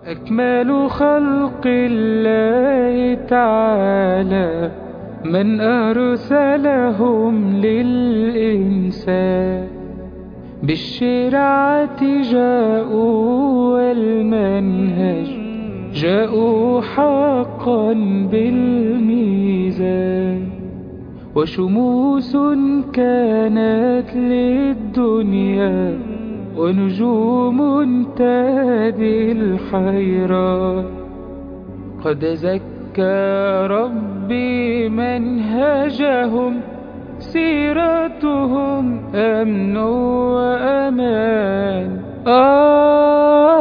أكمل خلق الله تعالى من أرسلهم للإنسان بالشرعة جاءوا والمنهج جاءوا حقا بالميزان وشموس كانت للدنيا ونجوم تهدي الحيران قد زكى ربي منهجهم سيرتهم أمن وأمان آه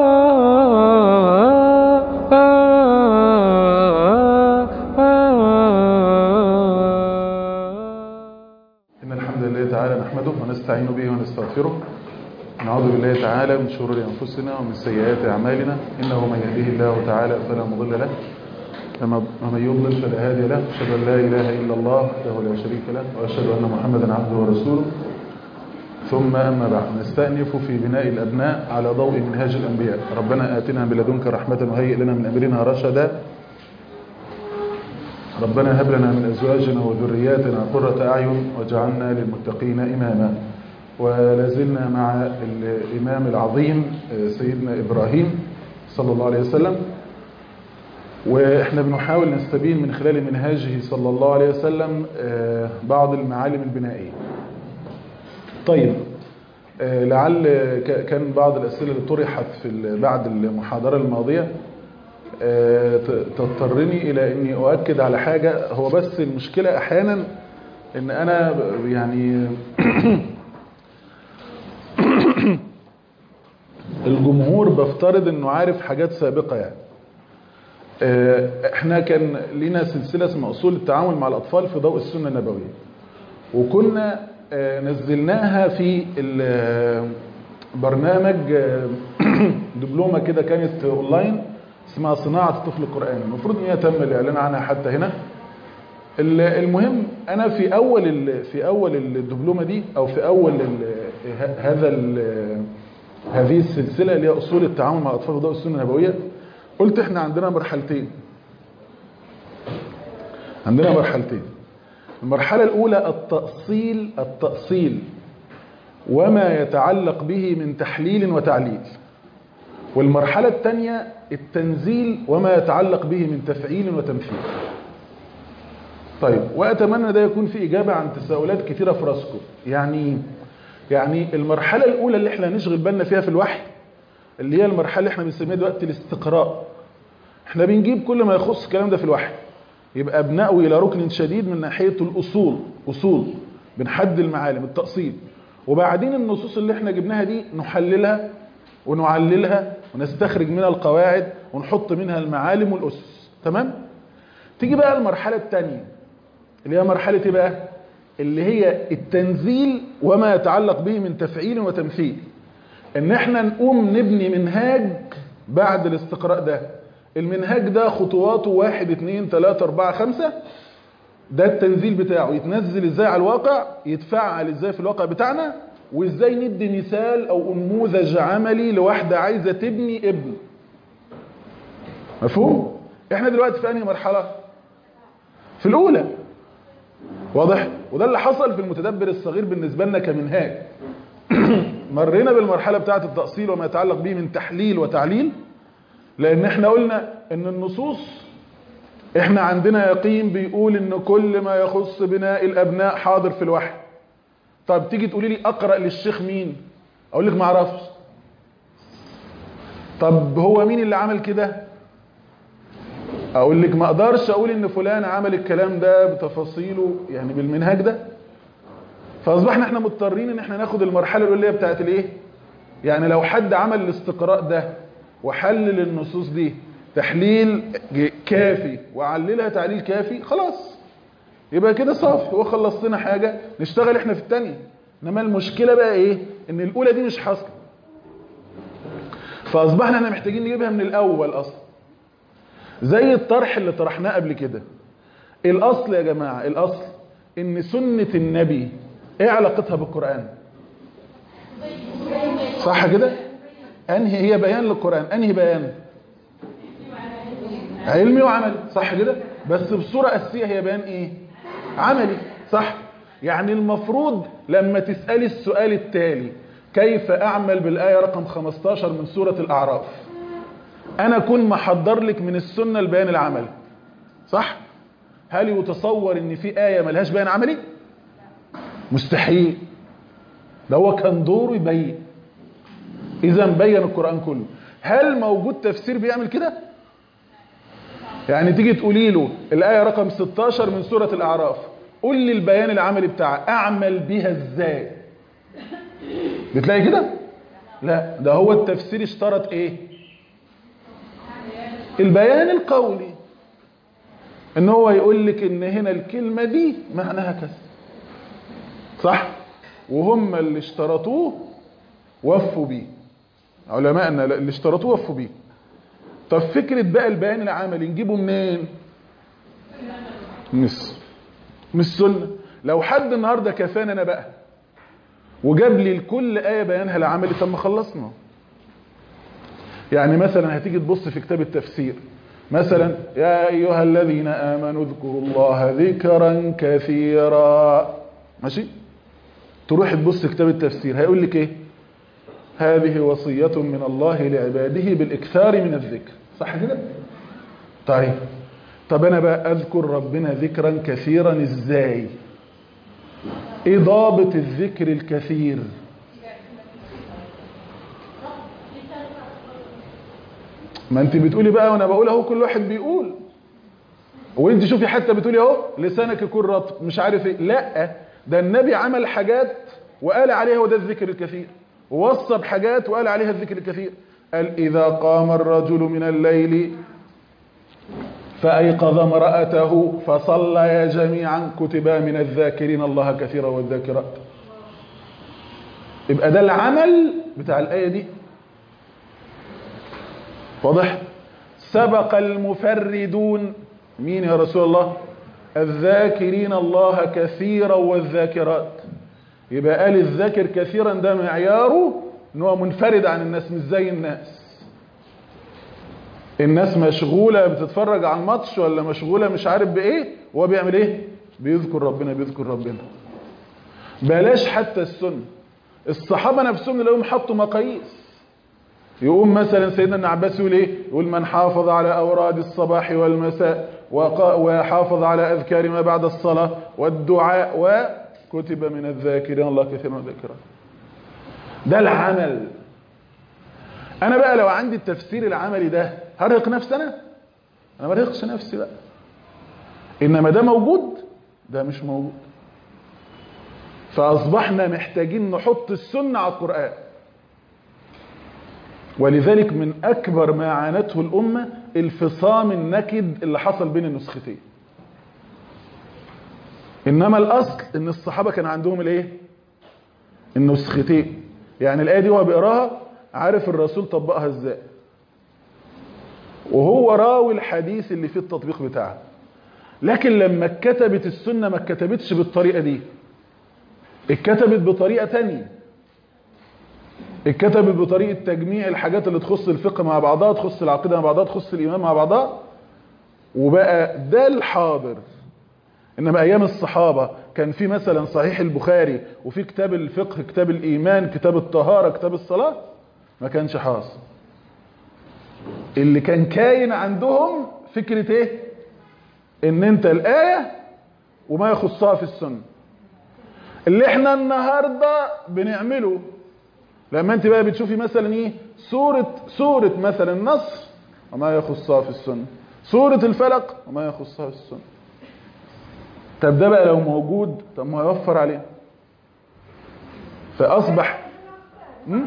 آه آه إن الحمد لله تعالى نحمده ونستعين به ونستغفره نعوذ بالله تعالى من شرور أنفسنا ومن سيئات أعمالنا إنه من يهديه الله تعالى فلا مضل له ومن يضلل فلا هادي له أشهد أن لا إله إلا الله وحده لا شريك له وأشهد أن محمدا عبده ورسوله ثم أما بعد نستأنف في بناء الأبناء على ضوء منهاج الأنبياء ربنا آتنا من لدنك رحمة وهيئ لنا من أمرنا رشدا ربنا هب لنا من أزواجنا وذرياتنا قرة أعين واجعلنا للمتقين إماما ولازلنا مع الإمام العظيم سيدنا إبراهيم صلى الله عليه وسلم وإحنا بنحاول نستبين من خلال منهاجه صلى الله عليه وسلم بعض المعالم البنائية طيب لعل كان بعض الأسئلة اللي طرحت في بعد المحاضرة الماضية تضطرني إلى أني أؤكد على حاجة هو بس المشكلة أحيانا أن أنا يعني الجمهور بفترض أنه عارف حاجات سابقة يعني احنا كان لنا سلسلة اسمها أصول التعامل مع الأطفال في ضوء السنة النبوية وكنا نزلناها في برنامج دبلومة كده كانت اونلاين اسمها صناعة الطفل القرآني المفروض ان هي تم الاعلان عنها حتى هنا المهم انا في اول في اول الدبلومة دي او في اول هذا هذه السلسلة اللي هي اصول التعامل مع الاطفال في ضوء السنة النبوية قلت احنا عندنا مرحلتين عندنا مرحلتين المرحلة الأولى التأصيل التأصيل وما يتعلق به من تحليل وتعليل والمرحلة الثانية التنزيل وما يتعلق به من تفعيل وتمثيل طيب وأتمنى ده يكون في إجابة عن تساؤلات كثيرة في راسكم يعني يعني المرحلة الأولى اللي احنا نشغل بالنا فيها في الوحي اللي هي المرحلة اللي احنا بنسميها دلوقتي الاستقراء احنا بنجيب كل ما يخص الكلام ده في الوحي يبقى بنأوي إلى ركن شديد من ناحية الأصول أصول بنحد المعالم التأصيل وبعدين النصوص اللي احنا جبناها دي نحللها ونعللها ونستخرج منها القواعد ونحط منها المعالم والأسس تمام؟ تيجي بقى المرحلة الثانية اللي هي مرحلة ايه بقى؟ اللي هي التنزيل وما يتعلق به من تفعيل وتمثيل ان احنا نقوم نبني منهاج بعد الاستقراء ده المنهاج ده خطواته واحد اتنين تلاتة اربعة خمسة ده التنزيل بتاعه يتنزل ازاي على الواقع يتفعل ازاي في الواقع بتاعنا وازاي ندي مثال او نموذج عملي لواحدة عايزة تبني ابن مفهوم؟ احنا دلوقتي في انهي مرحلة في الاولى واضح؟ وده اللي حصل في المتدبر الصغير بالنسبة لنا كمنهاج مرينا بالمرحلة بتاعة التأصيل وما يتعلق به من تحليل وتعليل لان احنا قلنا ان النصوص احنا عندنا يقين بيقول ان كل ما يخص بناء الابناء حاضر في الوحي طب تيجي تقولي لي اقرا للشيخ مين اقول لك ما اعرفش طب هو مين اللي عمل كده اقول لك ما اقدرش اقول ان فلان عمل الكلام ده بتفاصيله يعني بالمنهاج ده فاصبحنا احنا مضطرين ان احنا ناخد المرحله الاوليه بتاعت الايه يعني لو حد عمل الاستقراء ده وحلل النصوص دي تحليل كافي وعللها تعليل كافي خلاص يبقى كده صافي هو خلص لنا حاجه نشتغل احنا في الثانيه انما المشكله بقى ايه ان الاولى دي مش حاصله فاصبحنا احنا محتاجين نجيبها من الاول اصلا زي الطرح اللي طرحناه قبل كده الاصل يا جماعه الاصل ان سنه النبي ايه علاقتها بالقران صح كده انهي هي بيان للقران انهي بيان علمي وعملي صح كده بس بصورة أساسية هي بيان إيه عملي صح يعني المفروض لما تسألي السؤال التالي كيف أعمل بالآية رقم 15 من سورة الأعراف أنا أكون محضر لك من السنة البيان العملي صح هل يتصور ان في آية ملهاش بيان عملي مستحيل ده هو كان دوره يبين إذا بين القرآن كله هل موجود تفسير بيعمل كده يعني تيجي تقولي له الآية رقم 16 من سورة الأعراف قول لي البيان العملي بتاعها أعمل بيها إزاي بتلاقي كده لا ده هو التفسير اشترط ايه البيان القولي ان هو يقول لك ان هنا الكلمة دي معناها كذا صح وهم اللي اشترطوه وفوا بيه علماءنا اللي اشترطوه وفوا بيه طب فكرة بقى البيان العملي نجيبه منين مش من السنة لو حد النهاردة كفانا انا بقى وجاب لي لكل آية بيانها العملي طب ما خلصنا يعني مثلا هتيجي تبص في كتاب التفسير مثلا يا أيها الذين آمنوا اذكروا الله ذكرا كثيرا ماشي تروح تبص كتاب التفسير هيقول لك ايه هذه وصية من الله لعباده بالإكثار من الذكر صح كده طيب طب أنا بقى أذكر ربنا ذكرا كثيرا إزاي ايه ضابط الذكر الكثير ما انت بتقولي بقى وانا بقول اهو كل واحد بيقول وانت شوفي حتى بتقولي اهو لسانك يكون رطب مش عارف ايه لا ده النبي عمل حاجات وقال عليها وده الذكر الكثير ووصى بحاجات وقال عليها الذكر الكثير قال اذا قام الرجل من الليل فأيقظ امرأته فصليا جميعا كتبا من الذاكرين الله كثيرا والذاكرات يبقى ده العمل بتاع الآية دي واضح سبق المفردون مين يا رسول الله الذاكرين الله كثيرا والذاكرات يبقى قال الذاكر كثيرا ده معياره ان هو منفرد عن الناس مش زي الناس الناس مشغولة بتتفرج على الماتش ولا مشغولة مش عارف بايه وهو بيعمل ايه بيذكر ربنا بيذكر ربنا بلاش حتى السنة الصحابة نفسهم لهم حطوا مقاييس يقوم مثلا سيدنا ابن عباس يقول ايه يقول من حافظ على اوراد الصباح والمساء وحافظ على اذكار ما بعد الصلاة والدعاء وكتب من الذاكرين الله كثيرا والذاكرات ده العمل انا بقى لو عندي التفسير العملي ده هرهق نفسي انا انا ما ارهقش نفسي بقى انما ده موجود ده مش موجود فاصبحنا محتاجين نحط السنه على القران ولذلك من اكبر ما عانته الامه الفصام النكد اللي حصل بين النسختين انما الاصل ان الصحابه كان عندهم الايه النسختين يعني الايه دي هو بيقراها عارف الرسول طبقها ازاي وهو راوي الحديث اللي فيه التطبيق بتاعها لكن لما اتكتبت السنة ما اتكتبتش بالطريقة دي اتكتبت بطريقة تانية اتكتبت بطريقة تجميع الحاجات اللي تخص الفقه مع بعضها تخص العقيدة مع بعضها تخص الإيمان مع بعضها وبقى ده الحاضر إنما أيام الصحابة كان في مثلا صحيح البخاري وفي كتاب الفقه كتاب الإيمان كتاب الطهارة كتاب الصلاة ما كانش حاصل اللي كان كاين عندهم فكرة ايه ان انت الآية وما يخصها في السنة اللي احنا النهاردة بنعمله لما انت بقى بتشوفي مثلا ايه سورة سورة مثلا النصر وما يخصها في السنة سورة الفلق وما يخصها في السنة طب ده بقى لو موجود طب ما يوفر عليه فأصبح م?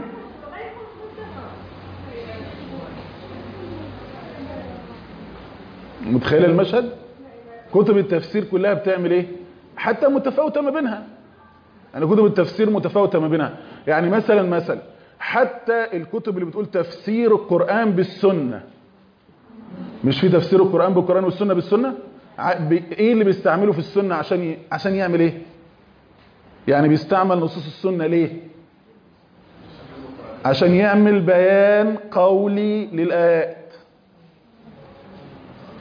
متخيل المشهد كتب التفسير كلها بتعمل ايه حتى متفاوتة ما بينها يعني كتب التفسير متفاوتة ما بينها يعني مثلا مثلا حتى الكتب اللي بتقول تفسير القرآن بالسنة مش في تفسير القرآن بالقرآن والسنة بالسنة ايه اللي بيستعمله في السنة عشان ي... عشان يعمل ايه يعني بيستعمل نصوص السنة ليه عشان يعمل بيان قولي للآيات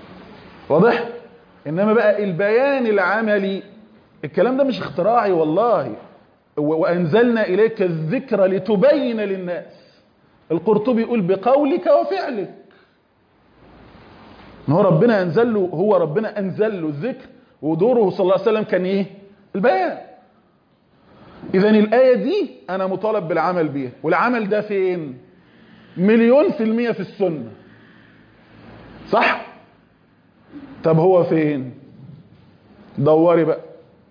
واضح انما بقى البيان العملي الكلام ده مش اختراعي والله و- وانزلنا اليك الذكر لتبين للناس القرطبي يقول بقولك وفعلك ان هو ربنا انزل له هو ربنا انزل له الذكر ودوره صلى الله عليه وسلم كان ايه البيان اذا الايه دي انا مطالب بالعمل بيها والعمل ده فين مليون في المية في السنة صح طب هو فين دوري بقى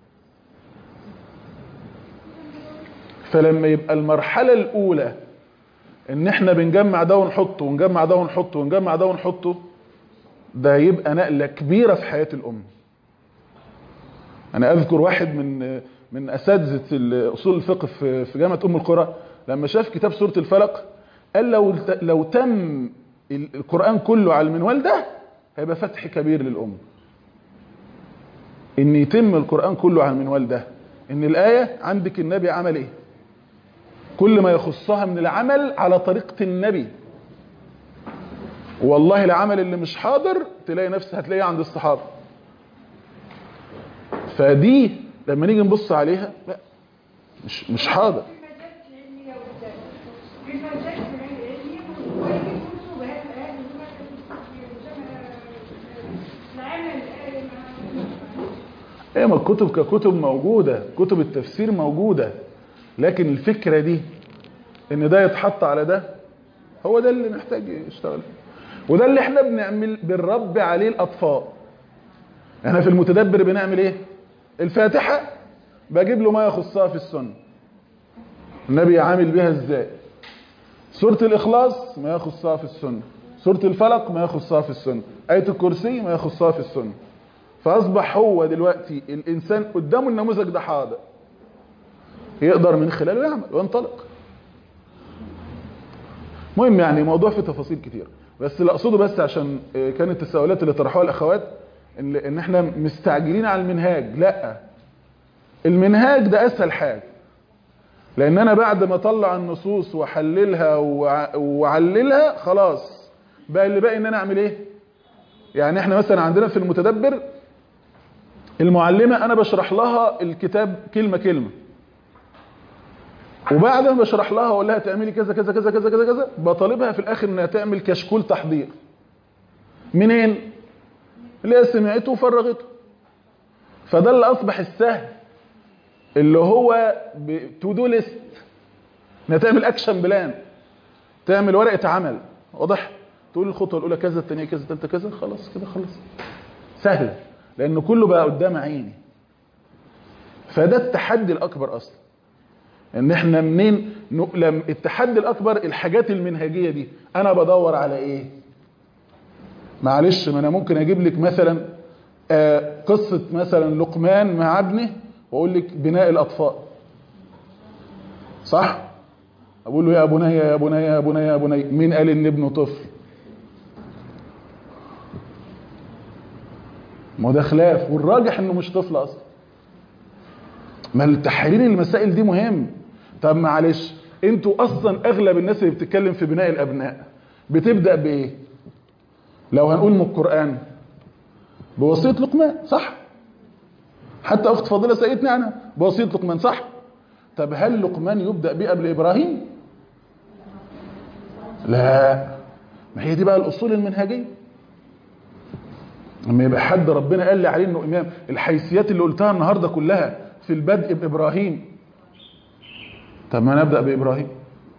فلما يبقى المرحلة الأولى إن إحنا بنجمع ده ونحطه ونجمع ده ونحطه ونجمع ده ونحطه ده يبقى نقلة كبيرة في حياة الأمة. أنا أذكر واحد من من أساتذة أصول الفقه في في جامعة أم القرى لما شاف كتاب سورة الفلق قال لو لو تم القرآن كله على المنوال ده هيبقى فتح كبير للأمة. إن يتم القرآن كله على المنوال ده. إن الآية عندك النبي عمل إيه؟ كل ما يخصها من العمل على طريقة النبي والله العمل اللي مش حاضر تلاقي نفسك هتلاقيه عند الصحابة فدي لما نيجي نبص عليها لا مش مش حاضر ايه ما الكتب ككتب موجودة كتب التفسير موجودة لكن الفكرة دي ان ده يتحط على ده هو ده اللي محتاج يشتغل وده اللي احنا بنعمل بنربي عليه الاطفال احنا في المتدبر بنعمل ايه الفاتحة بجيب له ما يخصها في السنة النبي عامل بيها ازاي سورة الاخلاص ما يخصها في السنة سورة الفلق ما يخصها في السنة آية الكرسي ما يخصها في السنة فاصبح هو دلوقتي الانسان قدامه النموذج ده حاضر يقدر من خلاله يعمل وينطلق مهم يعني موضوع فيه تفاصيل كتير بس اللي اقصده بس عشان كانت التساؤلات اللي طرحوها الاخوات ان ان احنا مستعجلين على المنهاج لا المنهاج ده اسهل حاجه لان انا بعد ما اطلع النصوص واحللها واعللها خلاص بقى اللي باقي ان انا اعمل ايه يعني احنا مثلا عندنا في المتدبر المعلمه انا بشرح لها الكتاب كلمه كلمه وبعد ما بشرح لها واقول لها تعملي كذا كذا كذا كذا كذا كذا بطالبها في الاخر انها تعمل كشكول تحضير منين اللي هي سمعته وفرغته فده اللي اصبح السهل اللي هو تو دو ليست انها تعمل اكشن بلان تعمل ورقه عمل واضح تقول الخطوه الاولى كذا الثانيه كذا الثالثه كذا خلاص كده خلاص سهل لان كله بقى قدام عيني فده التحدي الاكبر اصلا ان احنا منين لم التحدي الاكبر الحاجات المنهجيه دي انا بدور على ايه معلش ما انا ممكن اجيب لك مثلا آه قصه مثلا لقمان مع ابنه واقول لك بناء الاطفال صح اقول له يا بني يا بني يا بني يا بني مين قال ان ابنه طفل ما ده خلاف والراجح انه مش طفل اصلا ما التحرير المسائل دي مهم طب معلش انتوا اصلا اغلب الناس اللي بتتكلم في بناء الابناء بتبدا بايه لو هنقول من القران بوصيه لقمان صح حتى اخت فاضله سالتني عنها بوصيه لقمان صح طب هل لقمان يبدا بيه قبل ابراهيم لا ما هي دي بقى الاصول المنهجيه لما يبقى حد ربنا قال لي عليه انه امام الحيثيات اللي قلتها النهارده كلها في البدء بابراهيم طب ما نبدا بابراهيم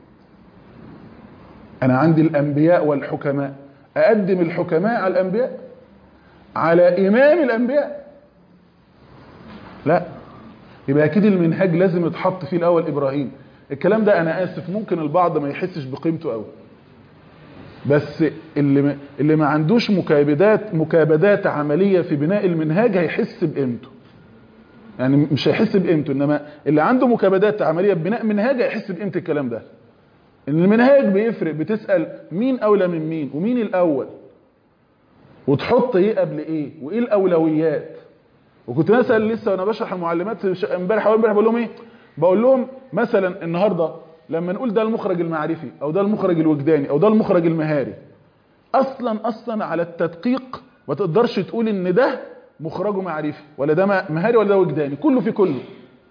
انا عندي الانبياء والحكماء اقدم الحكماء على الانبياء على امام الانبياء لا يبقى اكيد المنهاج لازم يتحط فيه الاول ابراهيم الكلام ده انا اسف ممكن البعض ما يحسش بقيمته قوي بس اللي ما اللي ما عندوش مكابدات مكابدات عمليه في بناء المنهاج هيحس بقيمته يعني مش هيحس بقيمته انما اللي عنده مكابدات عمليه ببناء منهاج هيحس بقيمه الكلام ده ان المنهاج بيفرق بتسال مين اولى من مين ومين الاول وتحط ايه قبل ايه وايه الاولويات وكنت مثلا لسه وانا بشرح المعلمات امبارح اول امبارح بقول لهم ايه بقول لهم مثلا النهارده لما نقول ده المخرج المعرفي او ده المخرج الوجداني او ده المخرج المهاري اصلا اصلا على التدقيق ما تقدرش تقول ان ده مخرجه معرفي ولا ده مهاري ولا ده وجداني كله في كله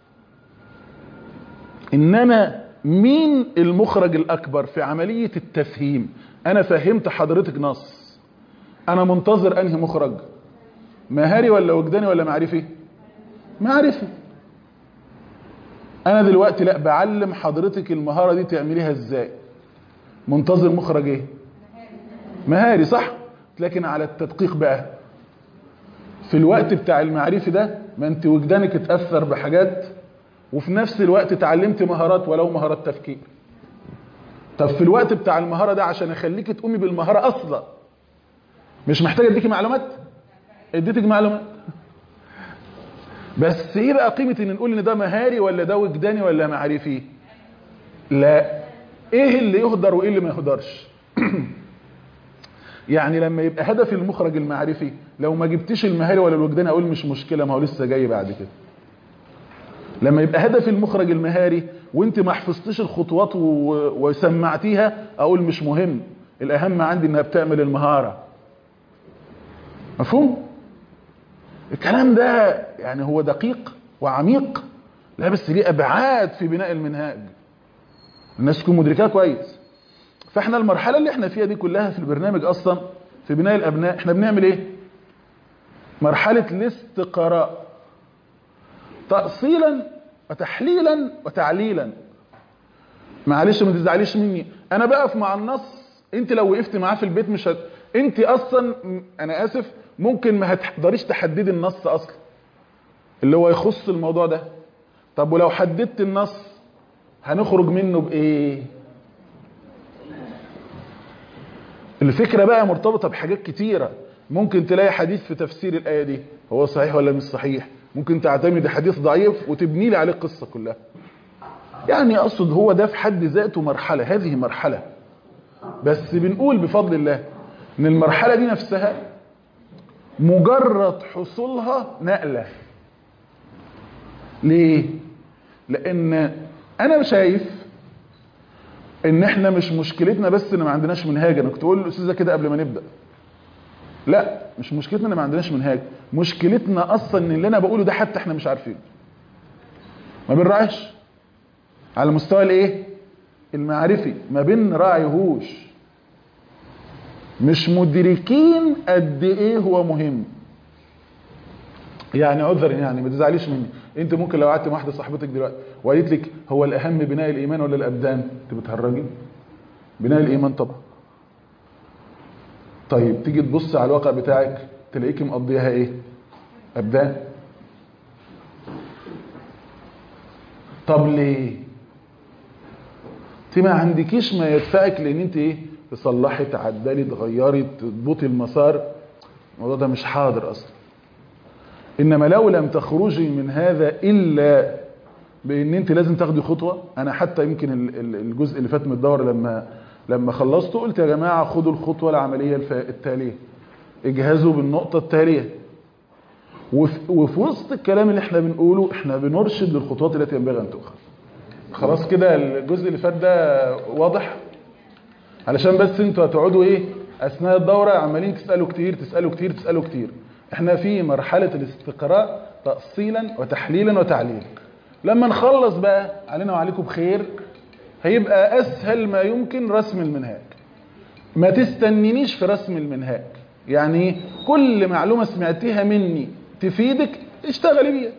انما مين المخرج الاكبر في عملية التفهيم انا فهمت حضرتك نص انا منتظر انهي مخرج مهاري ولا وجداني ولا معرفي معرفي انا دلوقتي لا بعلم حضرتك المهارة دي تعمليها ازاي منتظر مخرج ايه مهاري صح لكن على التدقيق بقى في الوقت بتاع المعرفي ده ما انت وجدانك اتأثر بحاجات وفي نفس الوقت اتعلمت مهارات ولو مهارات تفكير طب في الوقت بتاع المهارة ده عشان اخليك تقومي بالمهارة اصلا مش محتاجة اديكي معلومات اديتك معلومات بس ايه بقى قيمة ان نقول ان ده مهاري ولا ده وجداني ولا معرفي لا ايه اللي يهدر وايه اللي ما يهدرش يعني لما يبقى هدف المخرج المعرفي لو ما جبتش المهاري ولا الوجداني اقول مش مشكلة ما هو لسه جاي بعد كده لما يبقى هدف المخرج المهاري وانت ما حفظتش الخطوات وسمعتيها اقول مش مهم الاهم عندي انها بتعمل المهارة مفهوم الكلام ده يعني هو دقيق وعميق لا بس ليه ابعاد في بناء المنهاج الناس تكون مدركاه كويس فاحنا المرحلة اللي احنا فيها دي كلها في البرنامج اصلا في بناء الابناء احنا بنعمل ايه مرحلة الاستقراء تأصيلا وتحليلا وتعليلا معلش ما تزعليش مني انا بقف مع النص انت لو وقفت معاه في البيت مش هت... انت اصلا انا اسف ممكن ما هتقدريش تحددي النص اصلا اللي هو يخص الموضوع ده طب ولو حددت النص هنخرج منه بايه الفكرة بقى مرتبطة بحاجات كتيرة ممكن تلاقي حديث في تفسير الآية دي هو صحيح ولا مش صحيح ممكن تعتمد حديث ضعيف وتبني لي عليه القصة كلها يعني أقصد هو ده في حد ذاته مرحلة هذه مرحلة بس بنقول بفضل الله ان المرحلة دي نفسها مجرد حصولها نقلة ليه لان انا شايف ان احنا مش مشكلتنا بس ان ما عندناش منهاج انا كنت اقول للاستاذه كده قبل ما نبدا لا مش مشكلتنا ان ما عندناش منهاج مشكلتنا اصلا ان اللي انا بقوله ده حتى احنا مش عارفينه ما بنراعيش على مستوى الايه المعرفي ما بنراعيهوش مش مدركين قد ايه هو مهم يعني عذرا يعني ما تزعليش مني انت ممكن لو قعدت مع واحده صاحبتك دلوقتي وقالت لك هو الاهم بناء الايمان ولا الابدان انت بتهرجي بناء الايمان طبعا طيب تيجي تبص على الواقع بتاعك تلاقيك مقضيها ايه ابدان طب ليه انت ما عندكيش ما يدفعك لان انت ايه تصلحي تعدلي تغيري تضبطي المسار الموضوع ده مش حاضر اصلا انما لو لم تخرجي من هذا الا بان انت لازم تاخدي خطوه انا حتى يمكن الجزء اللي فات من الدوره لما لما خلصت قلت يا جماعه خدوا الخطوه العمليه التاليه اجهزوا بالنقطه التاليه وفي, وفي وسط الكلام اللي احنا بنقوله احنا بنرشد للخطوات التي ينبغي ان تؤخذ خلاص كده الجزء اللي فات ده واضح علشان بس انتوا هتقعدوا ايه اثناء الدوره عمالين تسالوا كتير تسالوا كتير تسالوا كتير احنا في مرحله الاستقراء تاصيلا وتحليلا وتعليلا لما نخلص بقى علينا وعليكم بخير هيبقى اسهل ما يمكن رسم المنهاج ما تستنينيش في رسم المنهاج يعني كل معلومه سمعتيها مني تفيدك اشتغلي بيها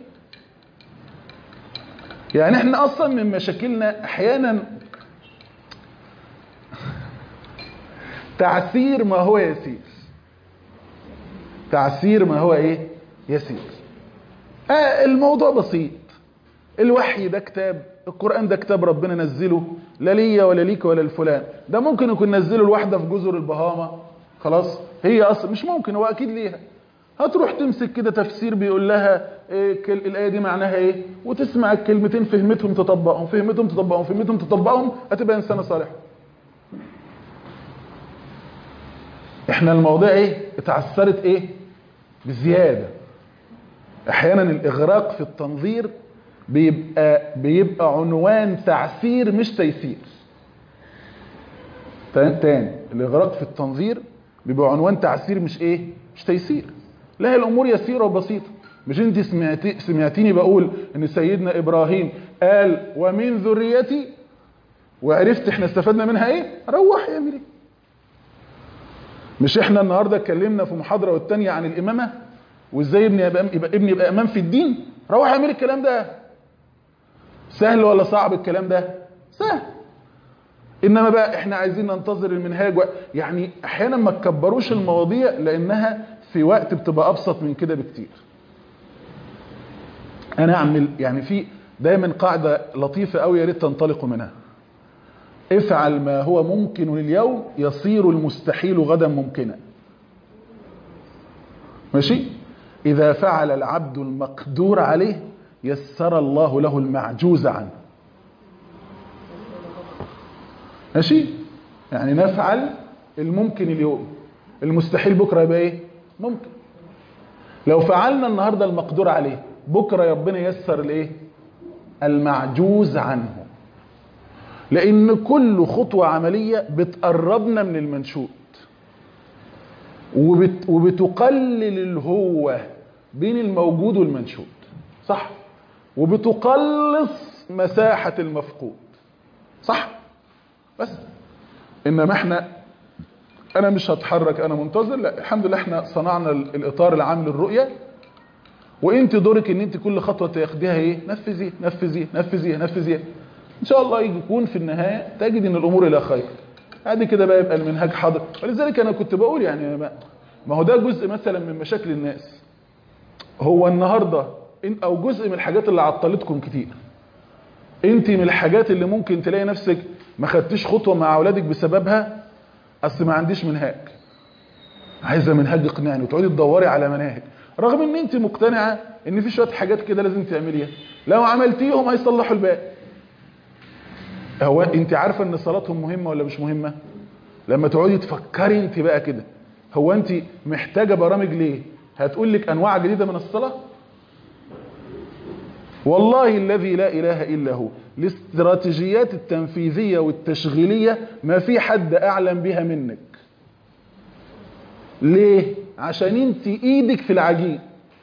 يعني احنا اصلا من مشاكلنا احيانا تعسير ما هو يسير تعسير ما هو ايه يسير آه الموضوع بسيط الوحي ده كتاب القرآن ده كتاب ربنا نزله لا ليا ولا ليك ولا لفلان ده ممكن يكون نزله الواحدة في جزر البهامة خلاص هي اصلا مش ممكن هو اكيد ليها هتروح تمسك كده تفسير بيقول لها إيه كل الآية دي معناها ايه وتسمع الكلمتين فهمتهم تطبقهم فهمتهم تطبقهم فهمتهم تطبقهم هتبقى انسانة صالحة احنا المواضيع ايه اتعثرت ايه بزيادة احيانا الاغراق في التنظير بيبقى بيبقى عنوان تعسير مش تيسير تاني الاغراق في التنظير بيبقى عنوان تعسير مش ايه مش تيسير لا هي الامور يسيره وبسيطه مش انت سمعتي سمعتيني بقول ان سيدنا ابراهيم قال ومن ذريتي وعرفت احنا استفدنا منها ايه روح اعمل ايه مش احنا النهارده اتكلمنا في محاضره والتانيه عن الامامه وازاي ابني يبقى, يبقى ابني يبقى امام في الدين روح اعمل الكلام ده سهل ولا صعب الكلام ده سهل انما بقى احنا عايزين ننتظر المنهاج و... يعني احيانا ما تكبروش المواضيع لانها في وقت بتبقى ابسط من كده بكتير انا اعمل يعني في دايما قاعده لطيفه قوي يا ريت تنطلقوا منها افعل ما هو ممكن اليوم يصير المستحيل غدا ممكنا ماشي اذا فعل العبد المقدور عليه يسر الله له المعجوز عنه ماشي يعني نفعل الممكن اليوم المستحيل بكره يبقى ايه ممكن لو فعلنا النهارده المقدور عليه بكره ربنا ييسر الايه المعجوز عنه لان كل خطوه عمليه بتقربنا من المنشود وبت وبتقلل الهوه بين الموجود والمنشود صح وبتقلص مساحه المفقود صح بس انما احنا انا مش هتحرك انا منتظر لا الحمد لله احنا صنعنا الاطار العام للرؤيه وانت دورك ان انت كل خطوه تاخديها ايه نفذي نفذي نفذي نفذي ان شاء الله يكون في النهايه تجد ان الامور الى خير ادي كده بقى يبقى المنهاج حاضر ولذلك انا كنت بقول يعني ما هو ده جزء مثلا من مشاكل الناس هو النهارده او جزء من الحاجات اللي عطلتكم كتير انت من الحاجات اللي ممكن تلاقي نفسك ما خدتيش خطوه مع اولادك بسببها اصل ما عنديش منهاج عايزه منهاج يقنعني وتقعدي تدوري على مناهج رغم ان انت مقتنعه ان في شويه حاجات كده لازم تعمليها لو عملتيهم هيصلحوا الباقي هو انت عارفه ان صلاتهم مهمه ولا مش مهمه لما تقعدي تفكري انت بقى كده هو انت محتاجه برامج ليه هتقول لك انواع جديده من الصلاه والله الذي لا اله الا هو الاستراتيجيات التنفيذيه والتشغيليه ما في حد اعلم بها منك ليه عشان انت ايدك في العجين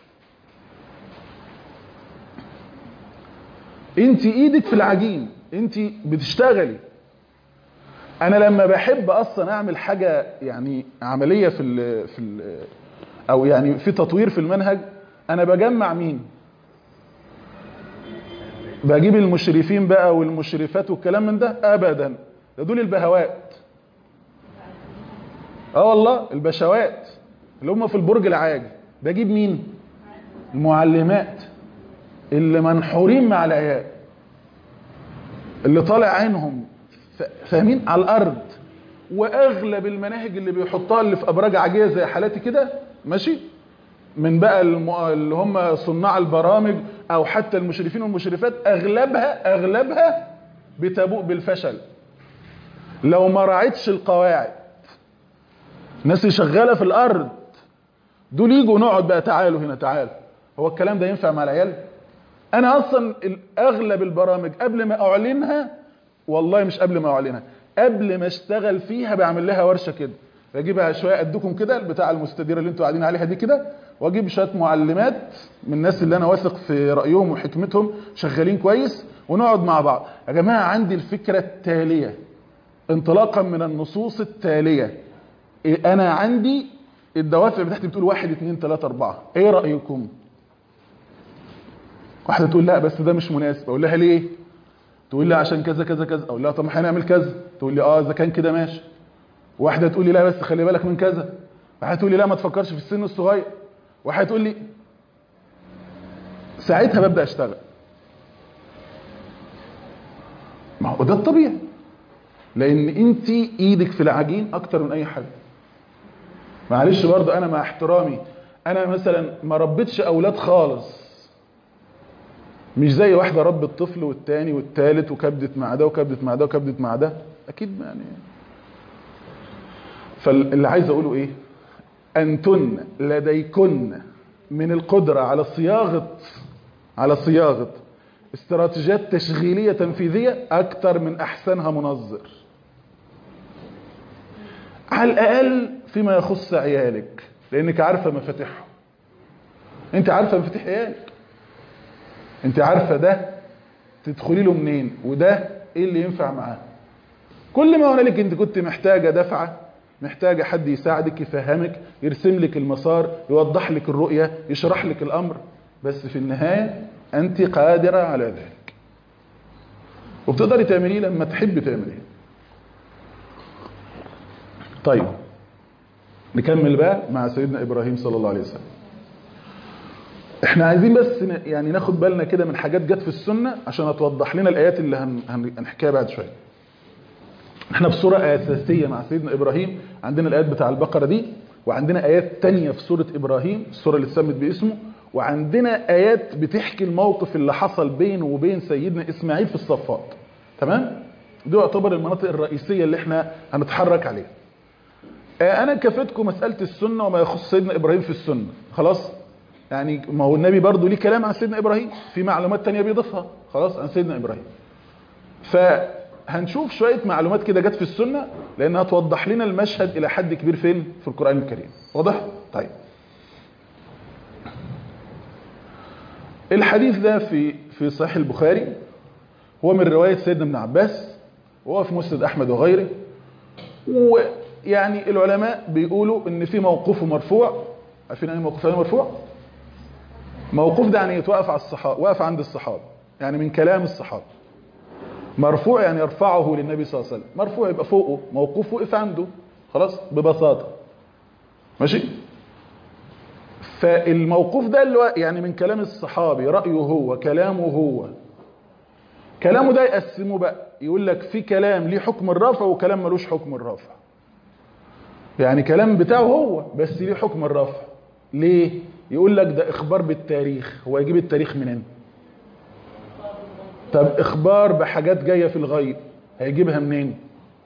انت ايدك في العجين انت بتشتغلي انا لما بحب اصلا اعمل حاجه يعني عمليه في ال في ال او يعني في تطوير في المنهج انا بجمع مين بجيب المشرفين بقى والمشرفات والكلام من ده ابدا ده دول البهوات اه والله البشوات اللي هم في البرج العاجي بجيب مين المعلمات اللي منحورين مع العيال اللي طالع عينهم فاهمين على الارض واغلب المناهج اللي بيحطها اللي في ابراج عاجيه زي حالاتي كده ماشي من بقى الم... اللي هم صناع البرامج او حتى المشرفين والمشرفات اغلبها اغلبها بتبوء بالفشل لو ما راعتش القواعد الناس اللي شغاله في الارض دول يجوا نقعد بقى تعالوا هنا تعالوا هو الكلام ده ينفع مع العيال انا اصلا اغلب البرامج قبل ما اعلنها والله مش قبل ما اعلنها قبل ما اشتغل فيها بعمل لها ورشه كده بجيبها شويه ادكم كده بتاع المستديره اللي انتوا قاعدين عليها دي كده واجيب شويه معلمات من الناس اللي انا واثق في رايهم وحكمتهم شغالين كويس ونقعد مع بعض يا جماعه عندي الفكره التاليه انطلاقا من النصوص التاليه انا عندي الدوافع بتاعتي بتقول واحد اتنين تلاته اربعه ايه رايكم واحده تقول لا بس ده مش مناسب اقول لها ليه تقول لي عشان كذا كذا كذا اقول لها طب ما هنعمل كذا تقول لي اه اذا كان كده ماشي واحده تقول لي لا بس خلي بالك من كذا واحده تقول لي لا ما تفكرش في السن الصغير واحده تقول لي ساعتها ببدا اشتغل ما هو ده الطبيعي لان انت ايدك في العجين اكتر من اي حد معلش برضه انا مع احترامي انا مثلا ما ربيتش اولاد خالص مش زي واحده ربت طفل والتاني والتالت وكبدت مع ده وكبدت مع ده وكبدت مع ده اكيد يعني فاللي عايز اقوله ايه انتن لديكن من القدره على صياغه على صياغه استراتيجيات تشغيليه تنفيذيه اكتر من احسنها منظر على الاقل فيما يخص عيالك لانك عارفه مفاتيحهم انت عارفه مفاتيح عيالك انت عارفه ده تدخلي له منين وده ايه اللي ينفع معاه كل ما هنالك انت كنت محتاجه دفعه محتاجه حد يساعدك يفهمك يرسم لك المسار يوضح لك الرؤيه يشرح لك الامر بس في النهايه انت قادره على ذلك وبتقدري تعمليه لما تحبي تعمليه طيب نكمل بقى مع سيدنا ابراهيم صلى الله عليه وسلم احنا عايزين بس ن- يعني ناخد بالنا كده من حاجات جت في السنه عشان هتوضح لنا الايات اللي هن- هن- هنحكيها بعد شويه احنا في سوره اساسيه مع سيدنا ابراهيم عندنا الايات بتاع البقره دي وعندنا ايات تانية في سوره ابراهيم السوره اللي اتسمت باسمه وعندنا ايات بتحكي الموقف اللي حصل بينه وبين سيدنا اسماعيل في الصفات تمام دي يعتبر المناطق الرئيسيه اللي احنا هنتحرك عليها آه، انا كفتكم مساله السنه وما يخص سيدنا ابراهيم في السنه خلاص يعني ما هو النبي برضه ليه كلام عن سيدنا ابراهيم في معلومات تانية بيضيفها خلاص عن سيدنا ابراهيم فهنشوف شويه معلومات كده جت في السنه لانها توضح لنا المشهد الى حد كبير فين في القران الكريم واضح طيب الحديث ده في في صحيح البخاري هو من روايه سيدنا ابن عباس وهو في مسند احمد وغيره ويعني العلماء بيقولوا ان في موقوفه مرفوع عارفين يعني موقوف يعني مرفوع موقوف ده يعني يتوقف على الصحابه واقف عند الصحابه يعني من كلام الصحابه مرفوع يعني يرفعه للنبي صلى الله عليه وسلم مرفوع يبقى فوقه موقوف وقف عنده خلاص ببساطه ماشي فالموقوف ده اللي هو يعني من كلام الصحابي رايه هو كلامه هو كلامه ده يقسمه بقى يقول لك في كلام ليه حكم الرفع وكلام ملوش حكم الرفع يعني كلام بتاعه هو بس ليه حكم الرفع ليه يقول لك ده اخبار بالتاريخ هو يجيب التاريخ منين طب اخبار بحاجات جايه في الغيب هيجيبها منين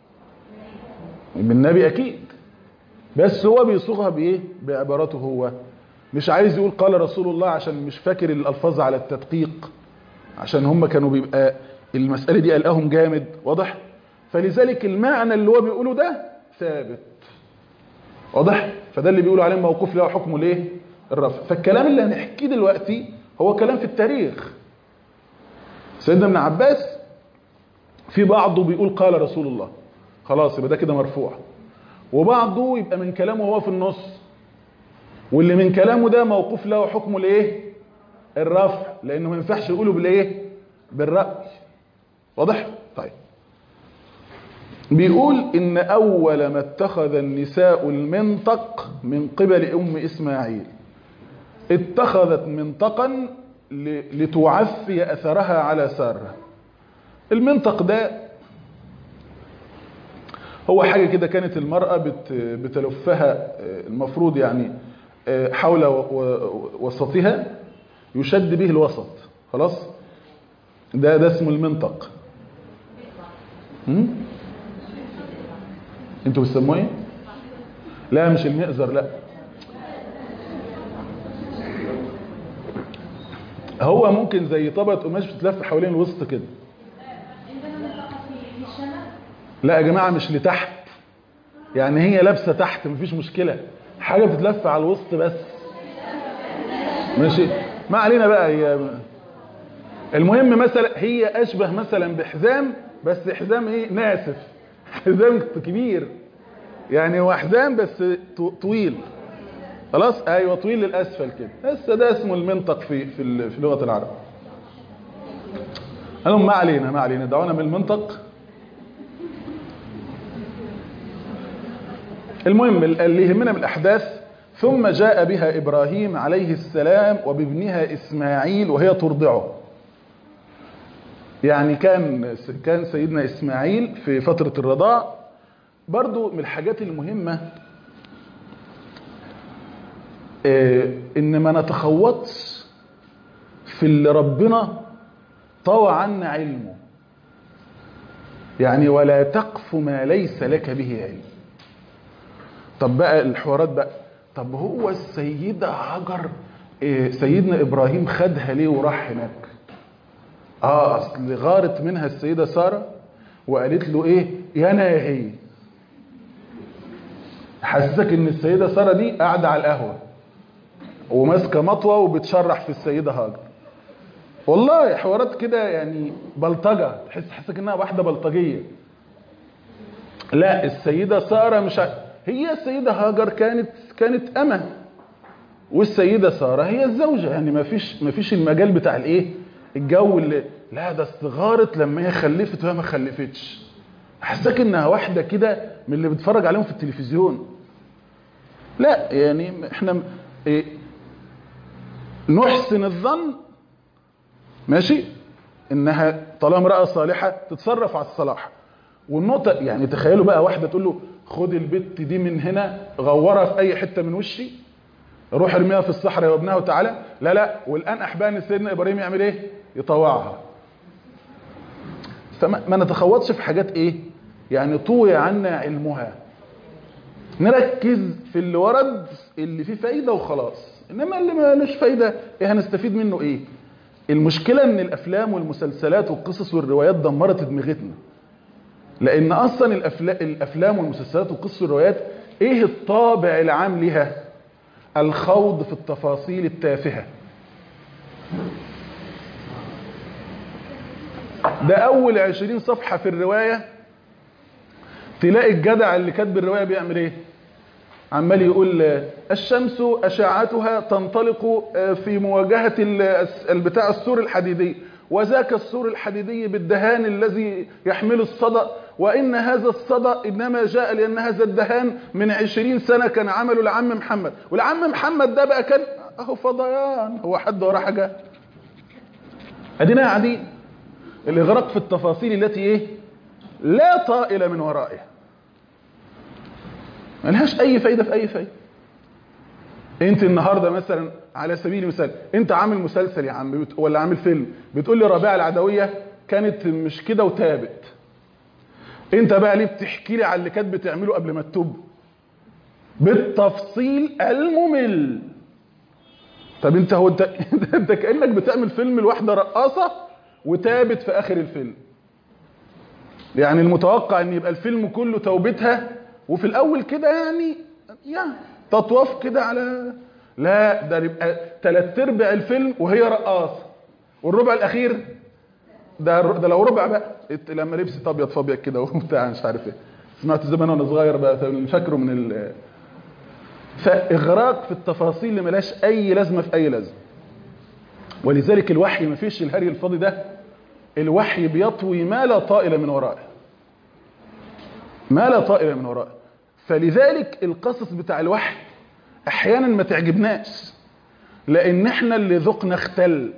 من النبي اكيد بس هو بيصوغها بايه بعباراته هو مش عايز يقول قال رسول الله عشان مش فاكر الالفاظ على التدقيق عشان هم كانوا بيبقى المساله دي قلقاهم جامد واضح فلذلك المعنى اللي هو بيقوله ده ثابت واضح فده اللي بيقولوا عليه موقوف له حكمه الايه الرفع فالكلام اللي هنحكيه دلوقتي هو كلام في التاريخ سيدنا ابن عباس في بعضه بيقول قال رسول الله خلاص يبقى ده كده مرفوع وبعضه يبقى من كلامه هو في النص واللي من كلامه ده موقوف له حكمه الايه الرفع لانه ما ينفعش يقوله بالايه بالرأي واضح طيب بيقول ان اول ما اتخذ النساء المنطق من قبل ام اسماعيل اتخذت منطقا ل- لتعفي اثرها على ساره المنطق ده هو حاجه كده كانت المراه بت بتلفها آه، المفروض يعني آه، حول و- و- وسطها يشد به الوسط خلاص ده ده اسمه المنطق هم؟ انتوا بتسموه ايه لا مش المئزر لا هو ممكن زي طبقه قماش بتلف حوالين الوسط كده لا يا جماعه مش لتحت يعني هي لابسه تحت مفيش مشكله حاجه بتتلف على الوسط بس ماشي ما علينا بقى هي المهم مثلا هي اشبه مثلا بحزام بس حزام ايه ناسف حزام كبير يعني هو حزام بس ط- طويل خلاص ايوه طويل للاسفل كده بس ده اسمه المنطق في في ال- في لغه العرب المهم ما علينا ما علينا دعونا من المنطق المهم اللي يهمنا من الاحداث ثم جاء بها ابراهيم عليه السلام وبابنها اسماعيل وهي ترضعه يعني كان كان سيدنا اسماعيل في فتره الرضاع برضو من الحاجات المهمه آه، ان ما نتخوضش في اللي ربنا طوى عنا علمه يعني ولا تقف ما ليس لك به علم طب بقى الحوارات بقى طب هو السيدة هاجر آه، سيدنا ابراهيم خدها ليه وراح هناك اه اصل غارت منها السيدة سارة وقالت له ايه يا انا يا هي حسسك ان السيده ساره دي قاعده على القهوه وماسكه مطوه وبتشرح في السيده هاجر والله حوارات كده يعني بلطجه تحس حسك انها واحده بلطجيه لا السيده ساره مش ع... هي السيده هاجر كانت كانت امه والسيده ساره هي الزوجه يعني ما فيش ما فيش المجال بتاع الايه الجو اللي لا ده استغارت لما هي خلفت وهي ما خلفتش حساك انها واحده كده من اللي بتفرج عليهم في التلفزيون لا يعني احنا إيه نحسن الظن ماشي انها طالما امراه صالحه تتصرف على الصلاح والنقطه يعني تخيلوا بقى واحده تقول له خد البت دي من هنا غورها في اي حته من وشي روح ارميها في الصحراء يا ابنها وتعالى لا لا والان احبان سيدنا ابراهيم يعمل ايه يطوعها فما ما نتخوضش في حاجات ايه يعني طوي عنا علمها نركز في اللي ورد اللي فيه فايده وخلاص انما اللي مالوش فايده ايه هنستفيد منه ايه المشكله ان الافلام والمسلسلات والقصص والروايات دمرت دماغتنا لان اصلا الافلام والمسلسلات والقصص والروايات ايه الطابع العام لها الخوض في التفاصيل التافهه ده اول عشرين صفحه في الروايه تلاقي الجدع اللي كاتب الروايه بيعمل ايه عمال يقول الشمس اشعتها تنطلق في مواجهه البتاع السور الحديدي وذاك السور الحديدي بالدهان الذي يحمل الصدى وإن هذا الصدى إنما جاء لأن هذا الدهان من عشرين سنة كان عمله لعم محمد والعم محمد ده بقى كان أهو فضيان هو حد وراه حاجة أدينا قاعدين الإغراق في التفاصيل التي إيه لا طائل من ورائها ملهاش أي فايدة في أي فايدة انت النهارده مثلا على سبيل المثال انت عامل مسلسل يا عم ولا عامل فيلم بتقول لي ربيعه العدويه كانت مش كده وتابت انت بقى ليه بتحكي لي على اللي كانت بتعمله قبل ما تتوب بالتفصيل الممل طب انت هو انت انت كانك بتعمل فيلم لواحده رقاصه وتابت في اخر الفيلم يعني المتوقع ان يبقى الفيلم كله توبتها وفي الاول كده يعني يعني تطوف كده على لا ده يبقى ثلاث ارباع الفيلم وهي رقاصه والربع الاخير ده ده لو ربع بقى لما لبست ابيض فابيض كده وبتاع مش عارف ايه سمعت زمان وانا صغير بقى فاكره من ال فاغراق في التفاصيل اللي ملهاش اي لازمه في اي لازمه ولذلك الوحي ما فيش الهري الفاضي ده الوحي بيطوي ما لا طائل من ورائه ما لا طائل من ورائه فلذلك القصص بتاع الوحي احيانا ما تعجبناش لان احنا اللي ذقنا اختل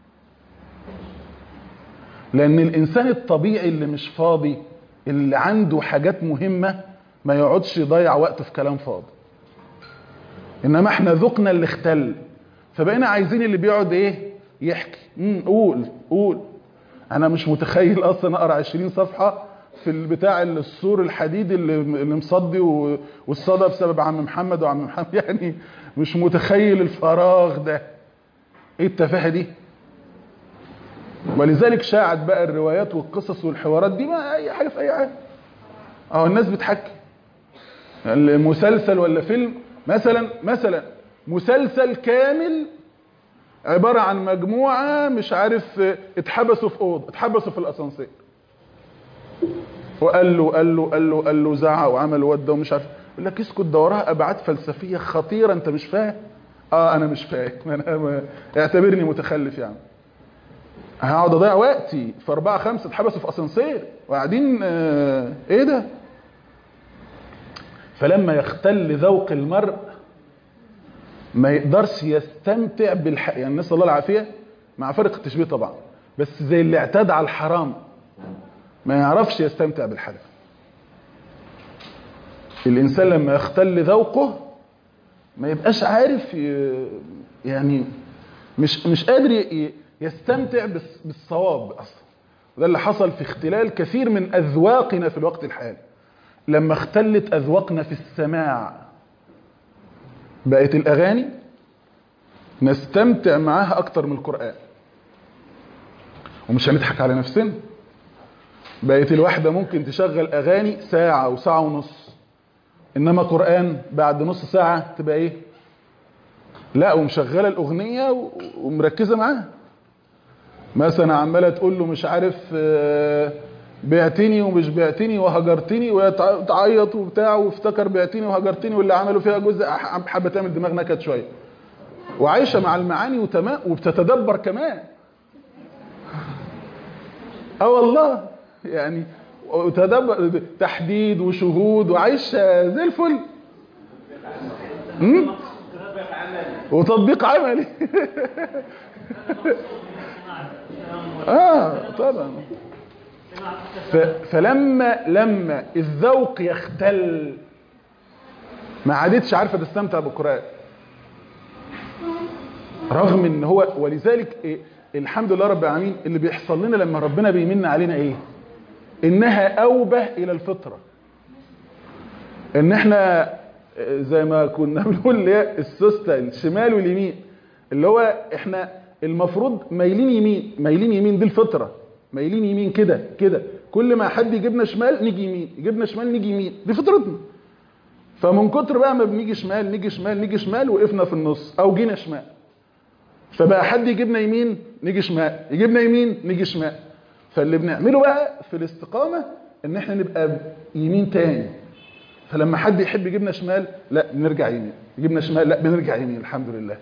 لان الانسان الطبيعي اللي مش فاضي اللي عنده حاجات مهمة ما يقعدش يضيع وقته في كلام فاضي انما احنا ذقنا اللي اختل فبقينا عايزين اللي بيقعد ايه يحكي امم قول قول انا مش متخيل اصلا اقرا 20 صفحه في البتاع السور الحديد اللي اللي مصدي والصدى بسبب عم محمد وعم محمد يعني مش متخيل الفراغ ده ايه التفاهه دي ولذلك شاعت بقى الروايات والقصص والحوارات دي ما اي حاجه في اي حاجه اهو الناس بتحكي المسلسل ولا فيلم مثلا مثلا مسلسل كامل عباره عن مجموعه مش عارف اتحبسوا في اوضه اتحبسوا في الاسانسير وقال له قال له قال له قال له زعق وعمل وده ومش عارف يقول لك اسكت ده وراها ابعاد فلسفيه خطيره انت مش فاهم اه انا مش فاهم انا ما... اعتبرني متخلف يعني هقعد اضيع وقتي في اربعه خمسه اتحبسوا في اسانسير وقاعدين آه ايه ده فلما يختل ذوق المرء ما يقدرش يستمتع بالحق يعني نسال الله العافيه مع فرق التشبيه طبعا بس زي اللي اعتاد على الحرام ما يعرفش يستمتع بالحلال الانسان لما يختل ذوقه ما يبقاش عارف يعني مش مش قادر يستمتع بالصواب اصلا وده اللي حصل في اختلال كثير من اذواقنا في الوقت الحالي لما اختلت اذواقنا في السماع بقت الاغاني نستمتع معاها اكتر من القران ومش هنضحك على نفسنا بقت الواحدة ممكن تشغل أغاني ساعة وساعة ونص انما قران بعد نص ساعه تبقى ايه لا ومشغله الاغنيه و- ومركزه معاها مثلا عماله تقول له مش عارف آه، بعتني ومش بعتني وهجرتني وتعيط وبتاع وافتكر بعتني وهجرتني واللي عملوا فيها جزء ح- حابه تعمل دماغ نكد شويه وعايشه مع المعاني وتمام وبتتدبر كمان اه والله يعني وتدبر تحديد وشهود وعايشه زي الفل أمم؟ وتطبيق عملي اه طبعا ف... فلما لما الذوق يختل ما عادتش عارفه تستمتع بالقران رغم ان هو ولذلك إيه الحمد لله رب العالمين اللي بيحصل لنا لما ربنا بيمن علينا ايه انها اوبه الى الفطره ان احنا آه، زي ما كنا بنقول اللي هي السوسته الشمال واليمين اللي هو احنا المفروض مايلين يمين مايلين يمين دي الفطره مايلين يمين كده كده كل ما حد يجيبنا شمال نيجي يمين يجيبنا شمال نيجي يمين دي فطرتنا فمن كتر بقى ما بنيجي شمال نيجي شمال نيجي شمال وقفنا في النص او جينا شمال فبقى حد يجيبنا يمين نيجي شمال يجيبنا يمين نيجي شمال فاللي بنعمله بقى في الاستقامة ان احنا نبقى يمين تاني فلما حد يحب يجيبنا شمال لا بنرجع يمين يجيبنا شمال لا بنرجع يمين الحمد لله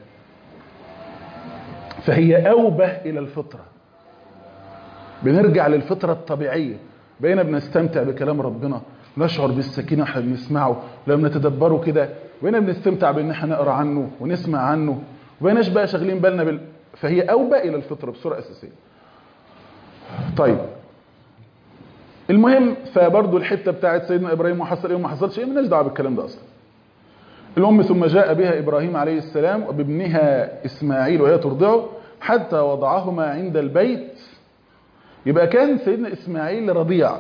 فهي أوبة إلى الفطرة بنرجع للفطرة الطبيعية بقينا بنستمتع بكلام ربنا نشعر بالسكينة واحنا بنسمعه لما نتدبره كده بقينا بنستمتع بان احنا نقرا عنه ونسمع عنه وبقيناش بقى شاغلين بالنا بال... فهي أوبة إلى الفطرة بصورة أساسية طيب المهم فبرضه الحته بتاعت سيدنا ابراهيم وحصل ايه وما حصلش ايه مالناش دعوه بالكلام ده اصلا المهم ثم جاء بها ابراهيم عليه السلام وبابنها اسماعيل وهي ترضعه حتى وضعهما عند البيت يبقى كان سيدنا اسماعيل رضيع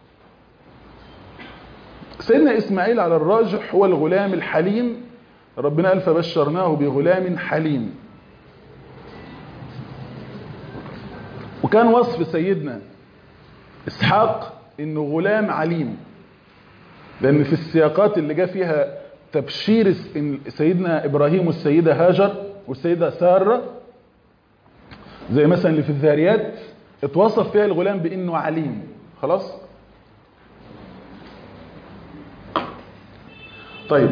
سيدنا اسماعيل على الراجح هو الغلام الحليم ربنا قال فبشرناه بغلام حليم وكان وصف سيدنا اسحاق انه غلام عليم لان في السياقات اللي جاء فيها تبشير سيدنا ابراهيم والسيده هاجر والسيده ساره زي مثلا اللي في الذاريات اتوصف فيها الغلام بانه عليم خلاص طيب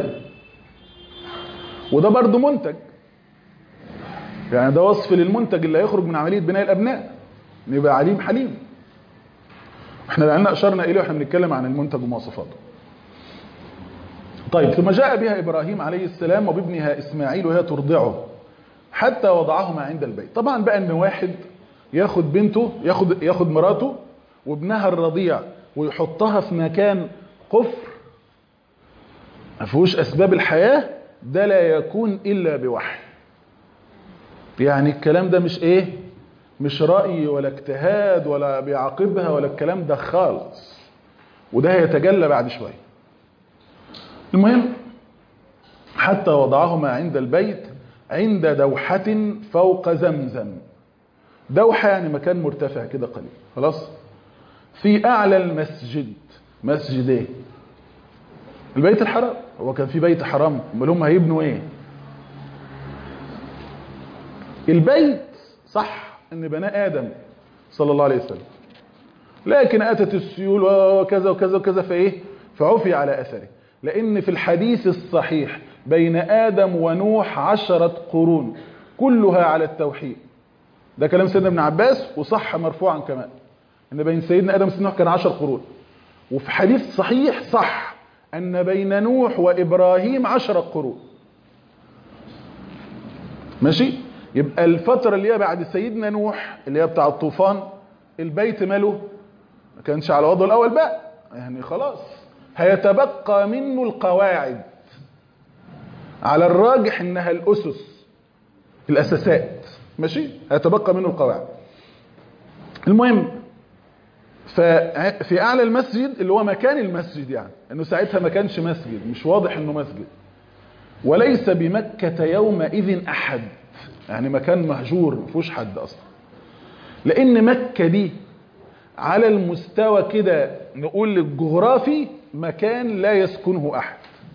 وده برضو منتج يعني ده وصف للمنتج اللي هيخرج من عمليه بناء الابناء يبقى عليم حليم احنا لعلنا اشرنا اليه واحنا بنتكلم عن المنتج ومواصفاته طيب ثم جاء بها ابراهيم عليه السلام وبابنها اسماعيل وهي ترضعه حتى وضعهما عند البيت طبعا بقى ان واحد ياخد بنته ياخد ياخد مراته وابنها الرضيع ويحطها في مكان قفر ما فيهوش اسباب الحياه ده لا يكون الا بوحي يعني الكلام ده مش ايه مش رأي ولا اجتهاد ولا بيعاقبها ولا الكلام ده خالص وده هيتجلى بعد شوية المهم حتى وضعهما عند البيت عند دوحة فوق زمزم دوحة يعني مكان مرتفع كده قليل خلاص في أعلى المسجد مسجد ايه البيت الحرام هو كان في بيت حرام امال هم هيبنوا ايه البيت صح ان بناء ادم صلى الله عليه وسلم لكن اتت السيول وكذا وكذا وكذا فايه فعفي على اثره لان في الحديث الصحيح بين ادم ونوح عشرة قرون كلها على التوحيد ده كلام سيدنا ابن عباس وصح مرفوعا كمان ان بين سيدنا ادم وسيدنا نوح كان عشر قرون وفي حديث صحيح صح ان بين نوح وابراهيم عشرة قرون ماشي يبقى الفترة اللي هي بعد سيدنا نوح اللي هي بتاع الطوفان البيت ماله ما كانش على وضعه الأول بقى يعني خلاص هيتبقى منه القواعد على الراجح انها الأسس الأساسات ماشي هيتبقى منه القواعد المهم ففي أعلى المسجد اللي هو مكان المسجد يعني انه ساعتها ما كانش مسجد مش واضح انه مسجد وليس بمكة يومئذ أحد يعني مكان مهجور ما فيهوش حد اصلا لان مكه دي على المستوى كده نقول الجغرافي مكان لا يسكنه احد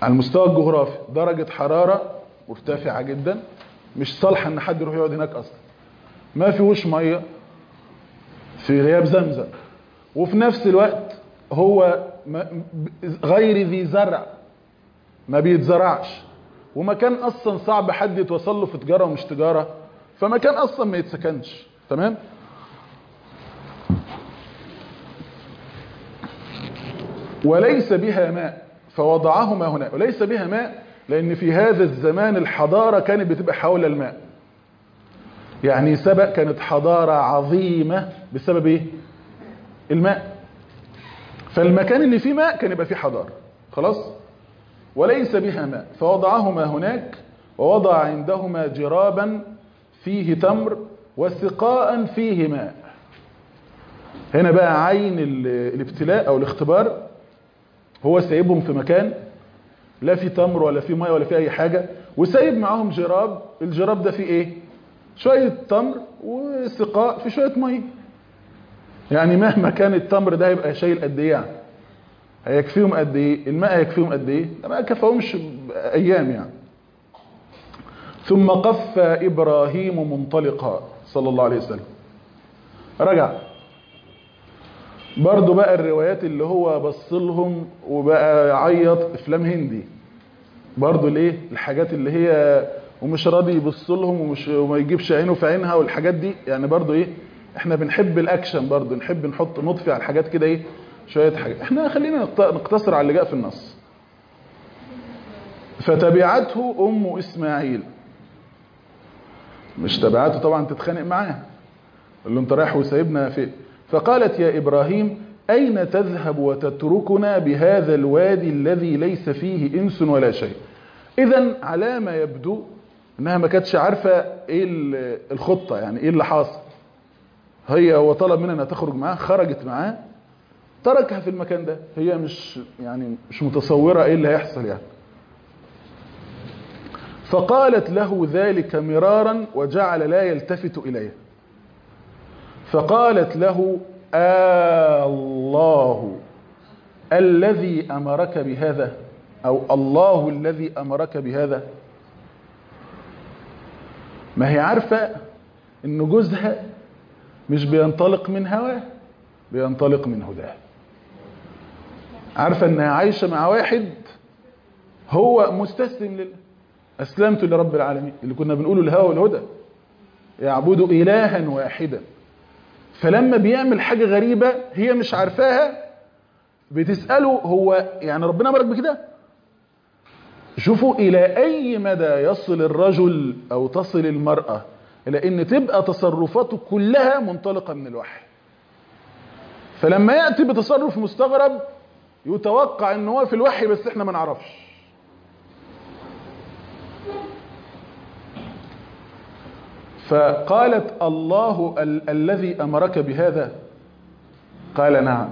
على المستوى الجغرافي درجة حرارة مرتفعة جدا مش صالحة ان حد يروح يقعد هناك اصلا ما فيهوش مية في غياب زمزم وفي نفس الوقت هو غير ذي زرع ما بيتزرعش ومكان اصلا صعب حد يتوصل له في تجاره ومش تجاره فمكان اصلا ما يتسكنش تمام وليس بها ماء فوضعهما هنا وليس بها ماء لان في هذا الزمان الحضاره كانت بتبقى حول الماء يعني سبق كانت حضاره عظيمه بسبب ايه الماء فالمكان اللي فيه ماء كان يبقى فيه حضاره خلاص وليس بها ماء فوضعهما هناك ووضع عندهما جرابا فيه تمر وسقاء فيه ماء هنا بقى عين الابتلاء او الاختبار هو سايبهم في مكان لا في تمر ولا في ماء ولا في اي حاجة وسايب معاهم جراب الجراب ده فيه ايه شوية تمر وسقاء في شوية مية يعني مهما كان التمر ده يبقى شايل قد ايه يعني هيكفيهم قد ايه الماء هيكفيهم قد ايه ما كفاهمش ايام يعني ثم قف ابراهيم منطلقا صلى الله عليه وسلم رجع برضو بقى الروايات اللي هو بص لهم وبقى يعيط افلام هندي برضو الايه الحاجات اللي هي ومش راضي يبص لهم ومش وما يجيبش عينه في عينها والحاجات دي يعني برضو ايه احنا بنحب الاكشن برضو نحب نحط نطفي على الحاجات كده ايه شويه حاجات احنا خلينا نقتصر على اللي جاء في النص فتبعته ام اسماعيل مش تبعته طبعا تتخانق معاه قال له انت رايح وسايبنا فين فقالت يا ابراهيم اين تذهب وتتركنا بهذا الوادي الذي ليس فيه انس ولا شيء اذا على ما يبدو انها ما كانتش عارفه ايه الخطه يعني ايه اللي حاصل هي هو طلب منها انها تخرج معاه خرجت معاه تركها في المكان ده هي مش يعني مش متصوره ايه اللي هيحصل يعني فقالت له ذلك مرارا وجعل لا يلتفت اليه فقالت له آه الله الذي امرك بهذا او الله الذي امرك بهذا ما هي عارفه ان جوزها مش بينطلق من هواه بينطلق من هداه عارفه انها عايشه مع واحد هو مستسلم لله اسلمت لرب العالمين اللي كنا بنقوله الهوى والهدى يعبد الها واحدا فلما بيعمل حاجه غريبه هي مش عارفاها بتساله هو يعني ربنا امرك بكده شوفوا الى اي مدى يصل الرجل او تصل المراه الى ان تبقى تصرفاته كلها منطلقه من الوحي فلما ياتي بتصرف مستغرب يتوقع ان هو في الوحي بس احنا ما نعرفش فقالت الله ال الذي امرك بهذا قال نعم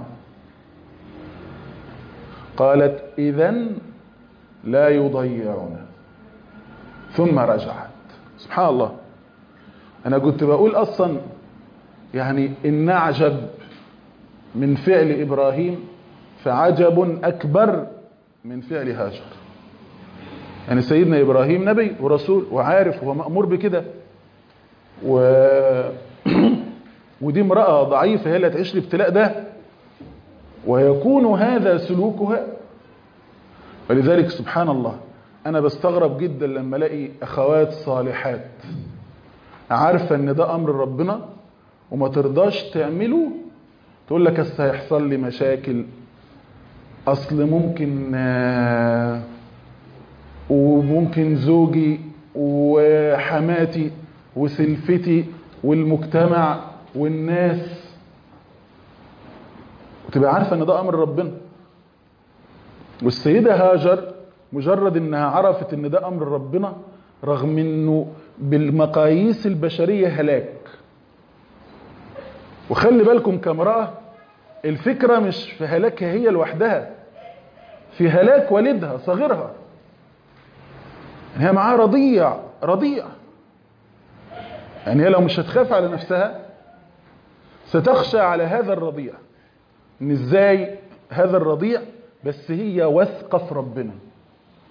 قالت اذا لا يضيعنا ثم رجعت سبحان الله انا كنت بقول اصلا يعني ان اعجب من فعل ابراهيم فعجب اكبر من فعل هاجر يعني سيدنا ابراهيم نبي ورسول وعارف وهو مامور بكده و... ودي امراه ضعيفه هي اللي هتعيش الابتلاء ده ويكون هذا سلوكها ولذلك سبحان الله انا بستغرب جدا لما الاقي اخوات صالحات عارفه ان ده امر ربنا وما ترضاش تعمله تقول لك اصل هيحصل لي مشاكل اصل ممكن وممكن زوجي وحماتي وسلفتي والمجتمع والناس وتبقى عارفه ان ده امر ربنا والسيده هاجر مجرد انها عرفت ان ده امر ربنا رغم انه بالمقاييس البشريه هلاك وخلي بالكم كامراه الفكره مش في هلاكها هي لوحدها في هلاك والدها صغيرها يعني هي معاها رضيع رضيع يعني هي لو مش هتخاف على نفسها ستخشى على هذا الرضيع ان ازاي هذا الرضيع بس هي واثقه في ربنا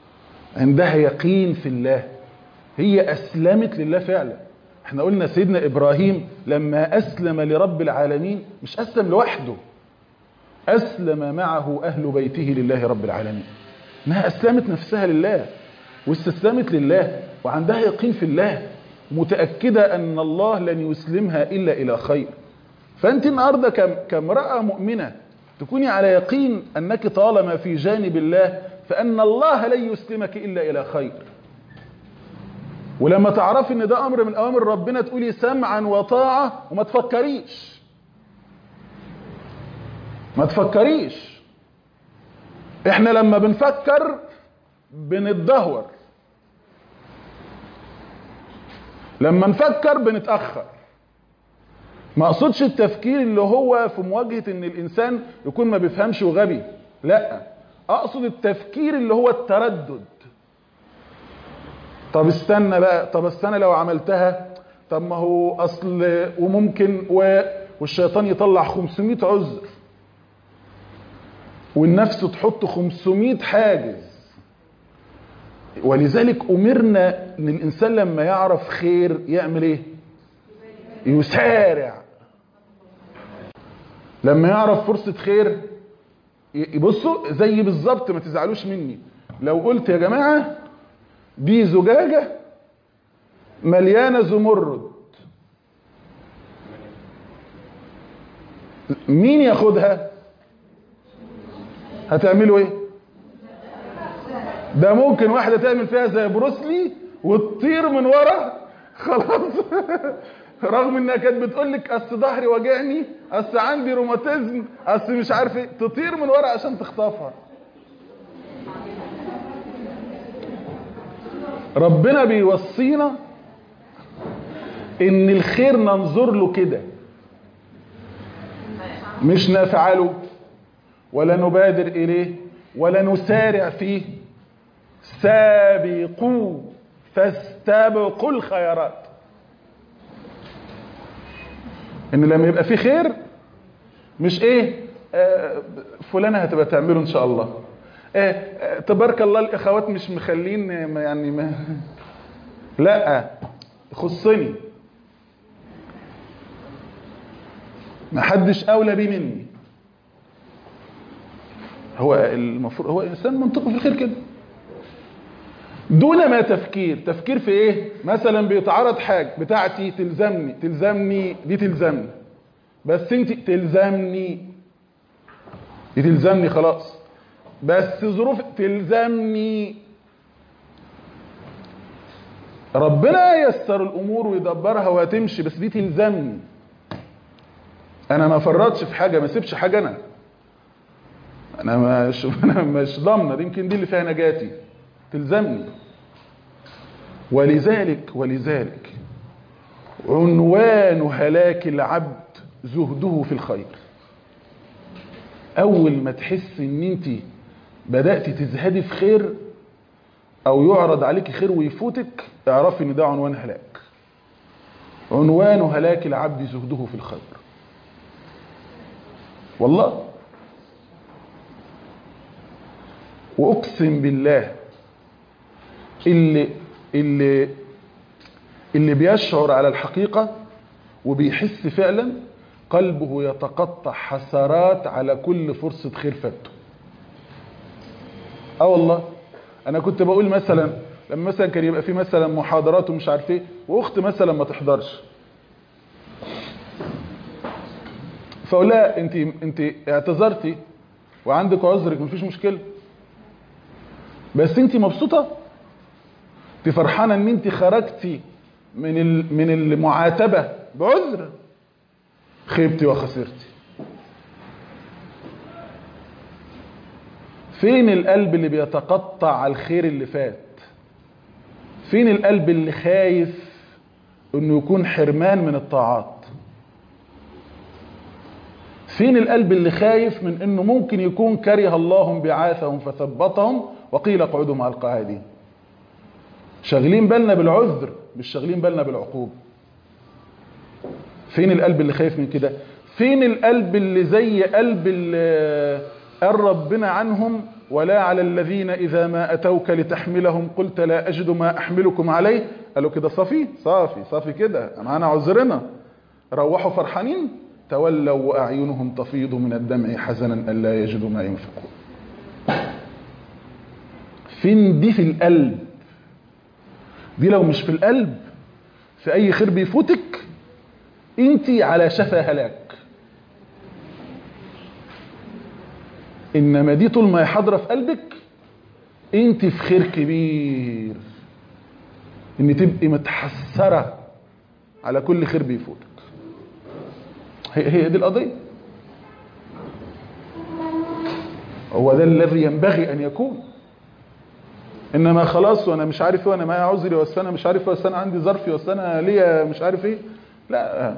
عندها يقين في الله هي أسلمت لله فعلا احنا قلنا سيدنا إبراهيم لما أسلم لرب العالمين مش أسلم لوحده أسلم معه أهل بيته لله رب العالمين انها أسلمت نفسها لله واستسلمت لله وعندها يقين في الله متأكدة أن الله لن يسلمها إلا إلى خير فأنت النهاردة كامرأة مؤمنة تكوني على يقين أنك طالما في جانب الله فأن الله لن يسلمك إلا إلى خير ولما تعرفي ان ده امر من اوامر ربنا تقولي سمعا وطاعة وما تفكريش ما تفكريش احنا لما بنفكر بنتدهور لما نفكر بنتأخر ما اقصدش التفكير اللي هو في مواجهة ان الانسان يكون ما بيفهمش وغبي لا اقصد التفكير اللي هو التردد طب استنى بقى طب استنى لو عملتها طب ما هو اصل وممكن و... والشيطان يطلع 500 عذر والنفس تحط 500 حاجز ولذلك امرنا ان الانسان لما يعرف خير يعمل ايه يسارع لما يعرف فرصة خير يبصوا زي بالظبط ما تزعلوش مني لو قلت يا جماعة دي زجاجة مليانة زمرد مين ياخدها هتعملوا ايه ده ممكن واحدة تعمل فيها زي بروسلي وتطير من ورا خلاص رغم انها كانت بتقول لك اصل ظهري وجعني اصل عندي روماتيزم اصل مش عارف ايه تطير من ورا عشان تخطفها ربنا بيوصينا ان الخير ننظر له كده مش نفعله ولا نبادر اليه ولا نسارع فيه سابقوا فاستبقوا الخيرات ان لما يبقى في خير مش ايه آه فلانة هتبقى تعمله ان شاء الله آه آه تبارك الله الاخوات مش مخلين يعني ما لا خصني ما حدش اولى بيه مني هو المفروض هو انسان منطقي في الخير كده دون ما تفكير تفكير في ايه مثلا بيتعرض حاجه بتاعتي تلزمني تلزمني دي تلزمني بس انت تلزمني دي تلزمني خلاص بس ظروف تلزمني ربنا ييسر الامور ويدبرها وهتمشي بس دي تلزمني انا ما فرطش في حاجه ما سيبش حاجه انا انا مش انا مش ضامنه دي يمكن دي اللي فيها نجاتي تلزمني ولذلك ولذلك عنوان هلاك العبد زهده في الخير اول ما تحس ان انت بدأت تزهدي في خير او يعرض عليك خير ويفوتك اعرفي ان ده عنوان هلاك عنوان هلاك العبد زهده في الخير والله واقسم بالله اللي اللي اللي بيشعر على الحقيقة وبيحس فعلا قلبه يتقطع حسرات على كل فرصة خير فاته اه والله انا كنت بقول مثلا لما مثلا كان يبقى في مثلا محاضرات ومش عارف ايه واخت مثلا ما تحضرش فاقول لها انت انت اعتذرتي وعندك عذرك مفيش مشكله بس انت مبسوطه انت فرحانه ان انت خرجتي من من المعاتبه بعذر خيبتي وخسرتي فين القلب اللي بيتقطع على الخير اللي فات فين القلب اللي خايف انه يكون حرمان من الطاعات فين القلب اللي خايف من انه ممكن يكون كره الله بعاثهم فثبطهم وقيل اقعدوا مع القاعدين شاغلين بالنا بالعذر مش شاغلين بالنا بالعقوبة فين القلب اللي خايف من كده فين القلب اللي زي قلب اللي قال ربنا عنهم ولا على الذين إذا ما أتوك لتحملهم قلت لا أجد ما أحملكم عليه قالوا كده صافي صافي صافي كده معانا عذرنا روحوا فرحانين تولوا وأعينهم تفيض من الدمع حزنا ألا يجدوا ما ينفقون فين دي في القلب دي لو مش في القلب في أي خير بيفوتك انت على شفا هلاك انما دي طول ما هي حاضره في قلبك انت في خير كبير ان تبقي متحسره على كل خير بيفوتك هي هي دي القضيه هو ده الذي ينبغي ان يكون انما خلاص وانا مش عارف ايه وانا معايا عذري واصل انا مش عارف ايه واصل انا عندي ظرفي واصل انا ليا مش عارف ايه لا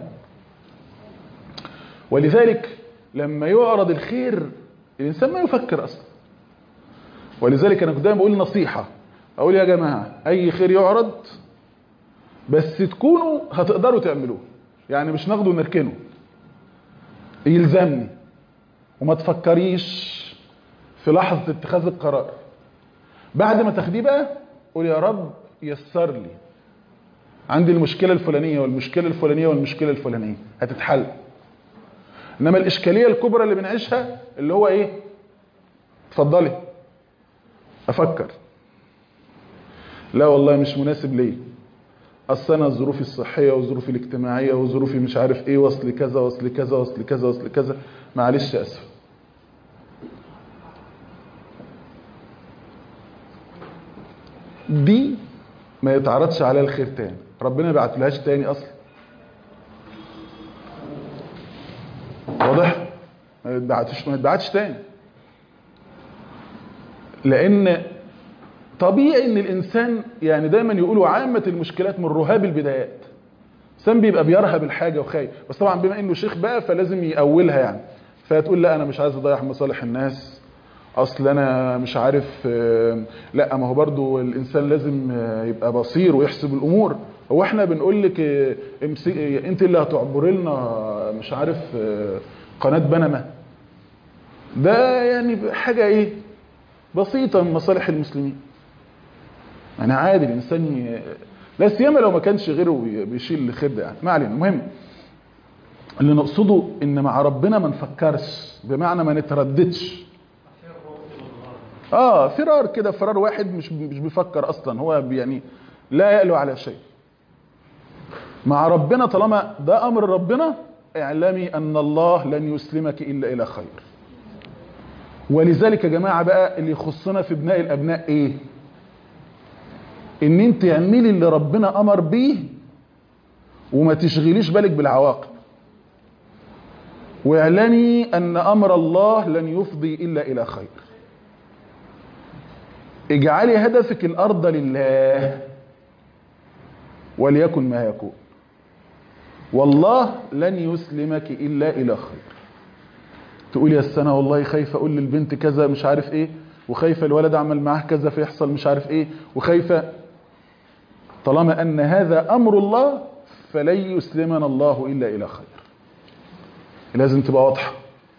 ولذلك لما يعرض الخير الانسان ما يفكر اصلا ولذلك انا كنت دايما بقول نصيحه اقول يا جماعه اي خير يعرض بس تكونوا هتقدروا تعملوه يعني مش ناخده ونركنه يلزمني وما تفكريش في لحظه اتخاذ القرار بعد ما تاخديه بقى قول يا رب يسر لي عندي المشكله الفلانيه والمشكله الفلانيه والمشكله الفلانيه هتتحل انما الاشكاليه الكبرى اللي بنعيشها اللي هو ايه اتفضلي افكر لا والله مش مناسب ليه اصل انا ظروفي الصحيه وظروفي الاجتماعيه وظروفي مش عارف ايه وصل كذا وصل كذا وصل كذا وصل كذا معلش اسف دي ما يتعرضش عليها الخير تاني ربنا ما يبعتلهاش تاني اصلا واضح ما يتبعتش ما يتبعتش تاني لان طبيعي ان الانسان يعني دايما يقولوا عامه المشكلات من رهاب البدايات الانسان بيبقى بيرهب الحاجه وخايف بس طبعا بما انه شيخ بقى فلازم يأولها يعني فتقول لا انا مش عايز اضيع مصالح الناس اصل انا مش عارف لا ما هو برضو الانسان لازم يبقى بصير ويحسب الامور هو احنا بنقول لك انت اللي هتعبر لنا مش عارف قناه بنما ده يعني حاجه ايه بسيطه من مصالح المسلمين يعني عادي الانسان ي... لا سيما لو ما كانش غيره بيشيل الخير ده يعني ما علينا المهم اللي نقصده ان مع ربنا ما نفكرش بمعنى ما نترددش اه فرار كده فرار واحد مش مش بيفكر اصلا هو يعني لا يألو على شيء مع ربنا طالما ده امر ربنا اعلمي ان الله لن يسلمك الا الى خير ولذلك يا جماعه بقى اللي يخصنا في ابناء الابناء ايه ان انت اعملي اللي ربنا امر بيه وما تشغليش بالك بالعواقب واعلني ان امر الله لن يفضي الا الى خير اجعلي هدفك الارض لله وليكن ما يكون والله لن يسلمك الا الى خير تقولي يا السنه والله خايفه اقول للبنت كذا مش عارف ايه وخايفه الولد اعمل معاه كذا فيحصل مش عارف ايه وخايفه طالما ان هذا امر الله فلن يسلمنا الله الا الى خير لازم تبقى واضحه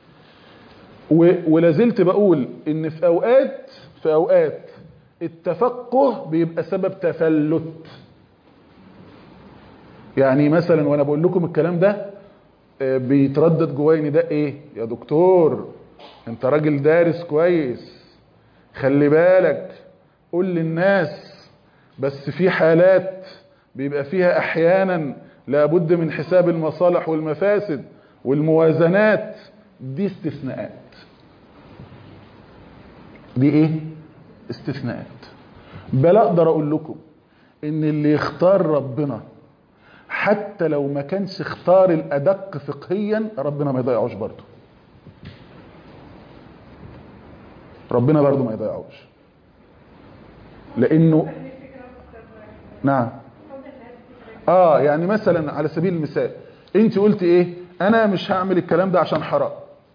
ولازلت بقول ان في اوقات في اوقات التفقه بيبقى سبب تفلت يعني مثلا وانا بقول لكم الكلام ده بيتردد جوايا نداء ايه يا دكتور انت راجل دارس كويس خلي بالك قول للناس بس في حالات بيبقى فيها احيانا لابد من حساب المصالح والمفاسد والموازنات دي استثناءات دي ايه استثناءات بل اقدر اقول لكم ان اللي يختار ربنا حتى لو ما كانش اختار الادق فقهيا ربنا ما يضيعوش برضه ربنا برضه ما يضيعوش لانه نعم اه يعني مثلا على سبيل المثال انت قلت ايه انا مش هعمل الكلام ده عشان حرام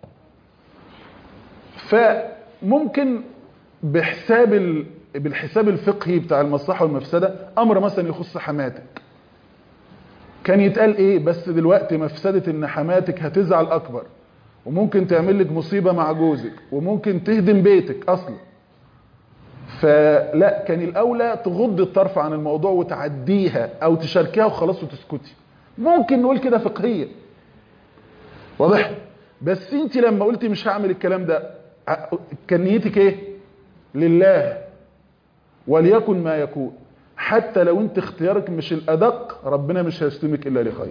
فممكن بحساب ال... بالحساب الفقهي بتاع المصلحه والمفسده امر مثلا يخص حماتك كان يتقال ايه بس دلوقتي مفسده ان حماتك هتزعل اكبر وممكن تعمل لك مصيبة مع جوزك وممكن تهدم بيتك اصلا فلا كان الاولى تغض الطرف عن الموضوع وتعديها او تشاركيها وخلاص وتسكتي ممكن نقول كده فقهيا واضح بس انت لما قلتي مش هعمل الكلام ده ع- كان نيتك ايه لله وليكن ما يكون حتى لو انت اختيارك مش الادق ربنا مش هيشتمك الا لخير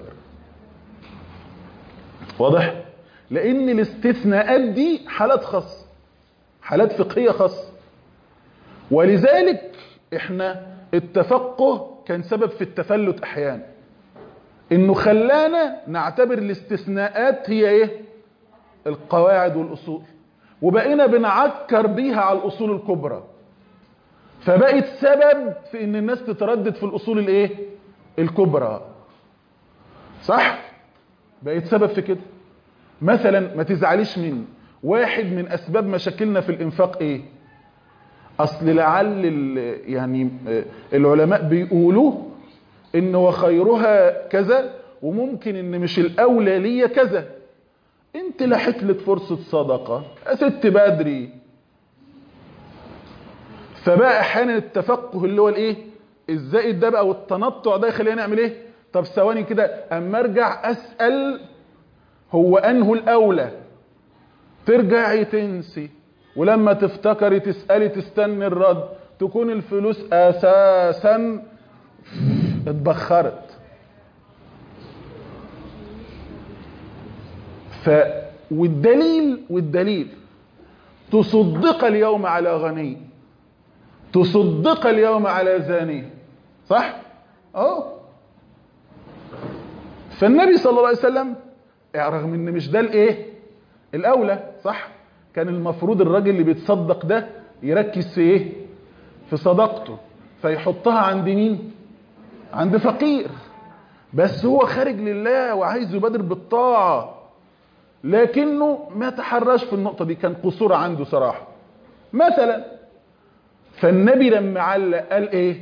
واضح لان الاستثناءات دي حالات خاصه حالات فقهيه خاصه ولذلك احنا التفقه كان سبب في التفلت احيانا انه خلانا نعتبر الاستثناءات هي ايه القواعد والاصول وبقينا بنعكر بيها على الاصول الكبرى فبقت سبب في ان الناس تتردد في الاصول الايه الكبرى صح بقت سبب في كده مثلا ما تزعليش مني واحد من اسباب مشاكلنا في الانفاق ايه اصل لعل ال- يعني آه، العلماء بيقولوا ان وخيرها كذا وممكن ان مش الاولى ليا كذا انت لاحت لك فرصه صدقه يا ست بدري فبقى احيانا التفقه اللي هو الايه الزائد ده بقى والتنطع ده يخلينا نعمل ايه طب ثواني كده اما ارجع اسال هو انه الاولى ترجعي تنسي ولما تفتكري تسالي تستني الرد تكون الفلوس اساسا اتبخرت ف والدليل والدليل تصدق اليوم على غني تصدق اليوم على زاني صح اه فالنبي صلى الله عليه وسلم رغم ان مش ده الايه الاولى صح كان المفروض الراجل اللي بيتصدق ده يركز في ايه في صدقته فيحطها عند مين عند فقير بس هو خارج لله وعايز يبادر بالطاعه لكنه ما تحرش في النقطه دي كان قصور عنده صراحه مثلا فالنبي لما علق قال ايه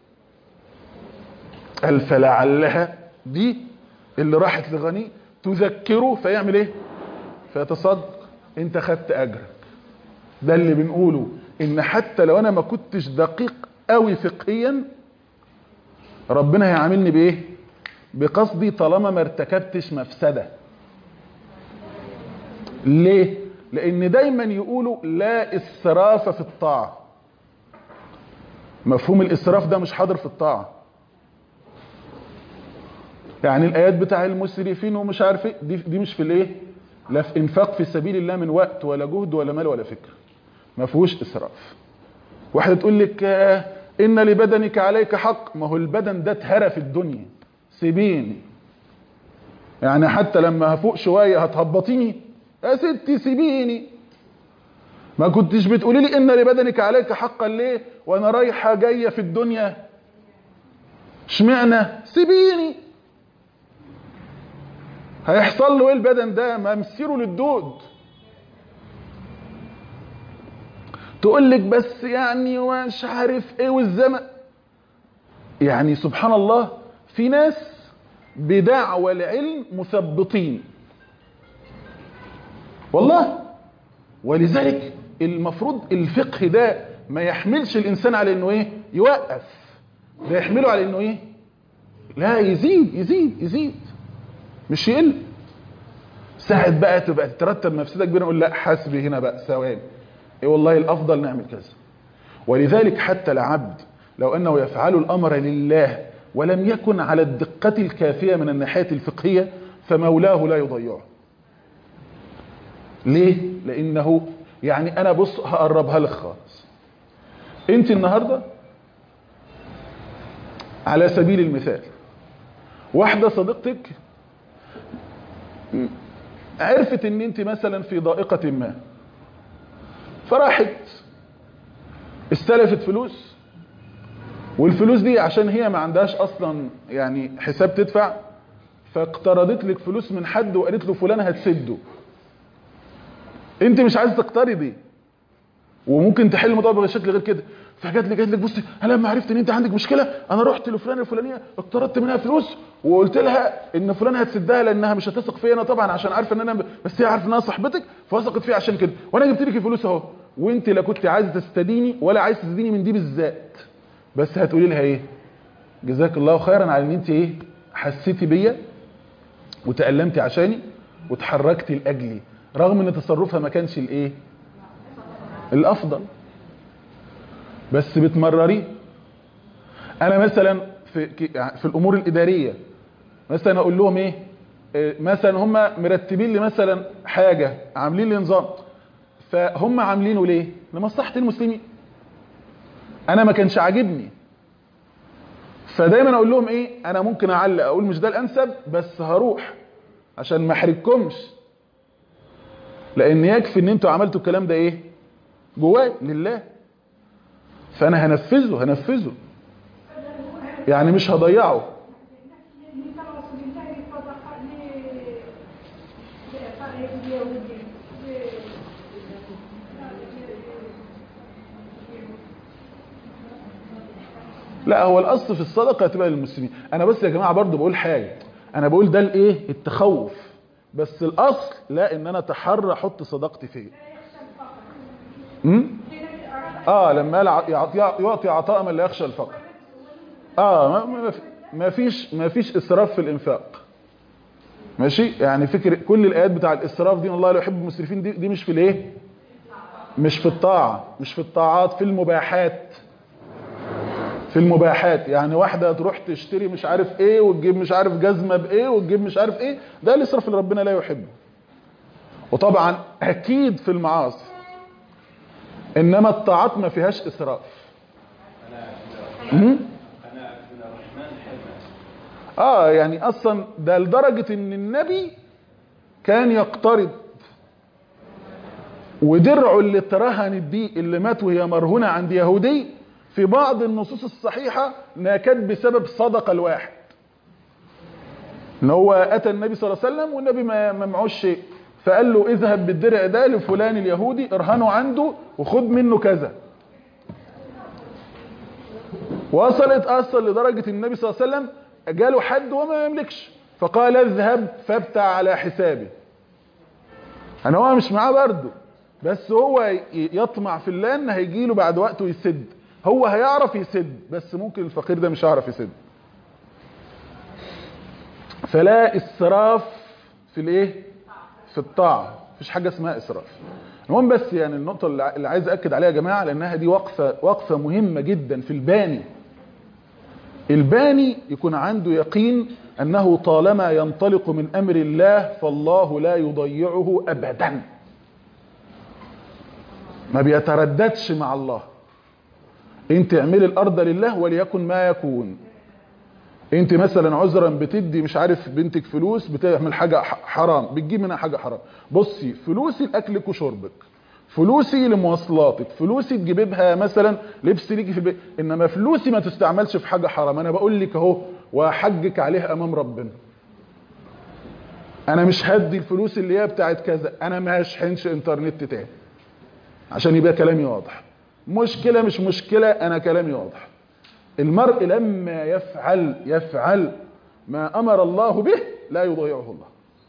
قال فلعلها دي اللي راحت لغني تذكره فيعمل ايه فيتصدق انت خدت اجرك ده اللي بنقوله ان حتى لو انا ما كنتش دقيق قوي فقهيا ربنا هيعاملني بايه بقصدي طالما ما ارتكبتش مفسده ليه لان دايما يقولوا لا اسراف في الطاعه مفهوم الاسراف ده مش حاضر في الطاعه يعني الايات بتاع المسرفين ومش عارف ايه دي, دي مش في الايه لا في انفاق في سبيل الله من وقت ولا جهد ولا مال ولا فكر ما فيهوش اسراف واحده تقول لك آه، ان لبدنك عليك حق ما هو البدن ده اتهرى في الدنيا سيبيني يعني حتى لما هفوق شويه هتهبطيني يا ستي سيبيني ما كنتش بتقولي لي ان لبدنك عليك حقا ليه وانا رايحه جايه في الدنيا اشمعنى سيبيني هيحصل له ايه البدن ده ما مسيره للدود تقول لك بس يعني ومش عارف ايه والزمن يعني سبحان الله في ناس بدعوى العلم مثبطين والله ولذلك المفروض الفقه ده ما يحملش الانسان على انه ايه يوقف ده يحمله على انه ايه لا يزيد يزيد يزيد مش يقل ساعة بقى تبقى تترتب مفسدة كبيرة نقول لا حاسبي هنا بقى ثواني ايه والله الافضل نعمل كذا ولذلك حتى العبد لو انه يفعل الامر لله ولم يكن على الدقة الكافية من الناحية الفقهية فمولاه لا يضيعه ليه لانه يعني انا بص هقربها لك خالص انت النهارده على سبيل المثال واحده صديقتك عرفت ان انت مثلا في ضائقه ما فراحت استلفت فلوس والفلوس دي عشان هي ما عندهاش اصلا يعني حساب تدفع فاقترضت لك فلوس من حد وقالت له فلان هتسده انت مش عايز تقترضي وممكن تحل الموضوع بشكل غير كده فجات لي جات لك بصي انا لما عرفت ان انت عندك مشكله انا رحت لفلانه الفلانيه اقترضت منها فلوس وقلت لها ان فلان هتسدها لانها مش هتثق فيا انا طبعا عشان عارفه ان انا ب... بس هي عارفه انها صاحبتك فوثقت فيا عشان كده وانا جبت لك الفلوس اهو وانت لا كنت عايزه تستديني ولا عايزه تستديني من دي بالذات بس هتقولي لها ايه جزاك الله خيرا على ان انت ايه حسيتي بيا وتألمتي عشاني وتحركتي لاجلي رغم ان تصرفها ما كانش الايه الافضل بس بتمرريه انا مثلا في في الامور الاداريه مثلا اقول لهم ايه إيه، مثلا هم مرتبين لي مثلا حاجه عاملين لي نظام فهم عاملينه ليه لمصلحه المسلمين انا ما كانش عاجبني فدايما اقول لهم ايه انا ممكن اعلق اقول مش ده الانسب بس هروح عشان ما احرجكمش لان يكفي ان انتوا عملتوا الكلام ده ايه جواي لله فانا هنفذه هنفذه يعني مش هضيعه لا هو الاصل في الصدقه هتبقى للمسلمين انا بس يا جماعه برضو بقول حاجه انا بقول ده الايه التخوف بس الاصل لا ان انا اتحرى احط صداقتي فين امم اه لما قال ع- يعطي يعطي عطاء من لا يخشى الفقر اه ما- ما في- ما فيش ما فيش اسراف في الانفاق ماشي يعني فكر كل الايات بتاع الاسراف دي إن الله لا يحب المسرفين دي, دي مش في الايه مش في الطاعه مش في الطاعات في المباحات في المباحات يعني واحده تروح تشتري مش عارف ايه وتجيب مش عارف جزمه بايه وتجيب مش عارف ايه ده الاسراف اللي ربنا لا يحبه وطبعا اكيد في المعاصي انما الطاعات ما فيهاش اسراف مم؟ اه يعني اصلا ده لدرجه ان النبي كان يقترض ودرعه اللي اترهنت بيه اللي مات وهي مرهونه عند يهودي في بعض النصوص الصحيحه انها كانت بسبب صدقه الواحد ان هو اتى النبي صلى الله عليه وسلم والنبي ما ما معهوش شيء فقال له اذهب بالدرع ده لفلان اليهودي ارهنه عنده وخد منه كذا وصلت اصلا لدرجه النبي صلى الله عليه وسلم جاله حد وما يملكش فقال اذهب فابتع على حسابي انا هو مش معاه برضه بس هو ي- يطمع في الله ان هيجي له بعد وقت ويسد هو هيعرف يسد بس ممكن الفقير ده مش هيعرف يسد فلا اسراف في الايه في الطاعه مفيش حاجه اسمها اسراف المهم بس يعني النقطه اللي ع- اللي عايز اكد عليها يا جماعه لانها دي وقفه وقفه مهمه جدا في الباني الباني يكون عنده يقين انه طالما ينطلق من امر الله فالله لا يضيعه ابدا ما بيترددش مع الله انت اعملي الارض لله وليكن ما يكون انت مثلا عذرا بتدي مش عارف بنتك فلوس بتعمل حاجه ح- حرام بتجيب منها حاجه حرام بصي فلوسي لاكلك وشربك فلوسي لمواصلاتك فلوسي تجيبي بها مثلا لبس ليكي في البيت انما فلوسي ما تستعملش في حاجه حرام انا بقول لك اهو وهحجك عليها امام ربنا انا مش هدي الفلوس اللي هي بتاعت كذا انا ما هشحنش انترنت تاني عشان يبقى كلامي واضح مشكله مش مشكله انا كلامي واضح المرء لما يفعل يفعل ما امر الله به لا يضيعه الله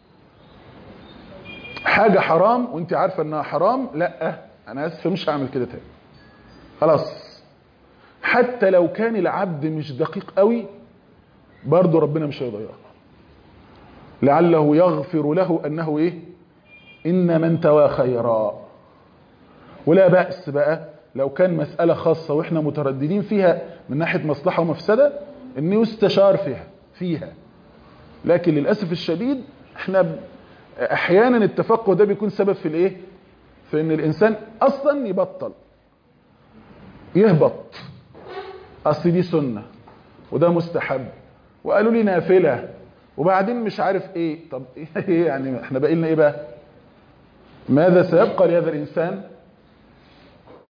حاجه حرام وانت عارفه انها حرام لا انا اسف مش هعمل كده تاني خلاص حتى لو كان العبد مش دقيق قوي برضه ربنا مش هيضيعه لعله يغفر له انه ايه ان من توى خيرا ولا بأس بقى لو كان مسألة خاصة واحنا مترددين فيها من ناحية مصلحة ومفسدة ان يستشار فيها فيها لكن للأسف الشديد احنا ب- احيانا التفقه ده بيكون سبب في الايه في ان الانسان اصلا يبطل يهبط اصل دي سنة وده مستحب وقالوا لي نافلة وبعدين مش عارف ايه طب ايه يعني احنا باقي لنا ايه بقى ماذا سيبقى لهذا الانسان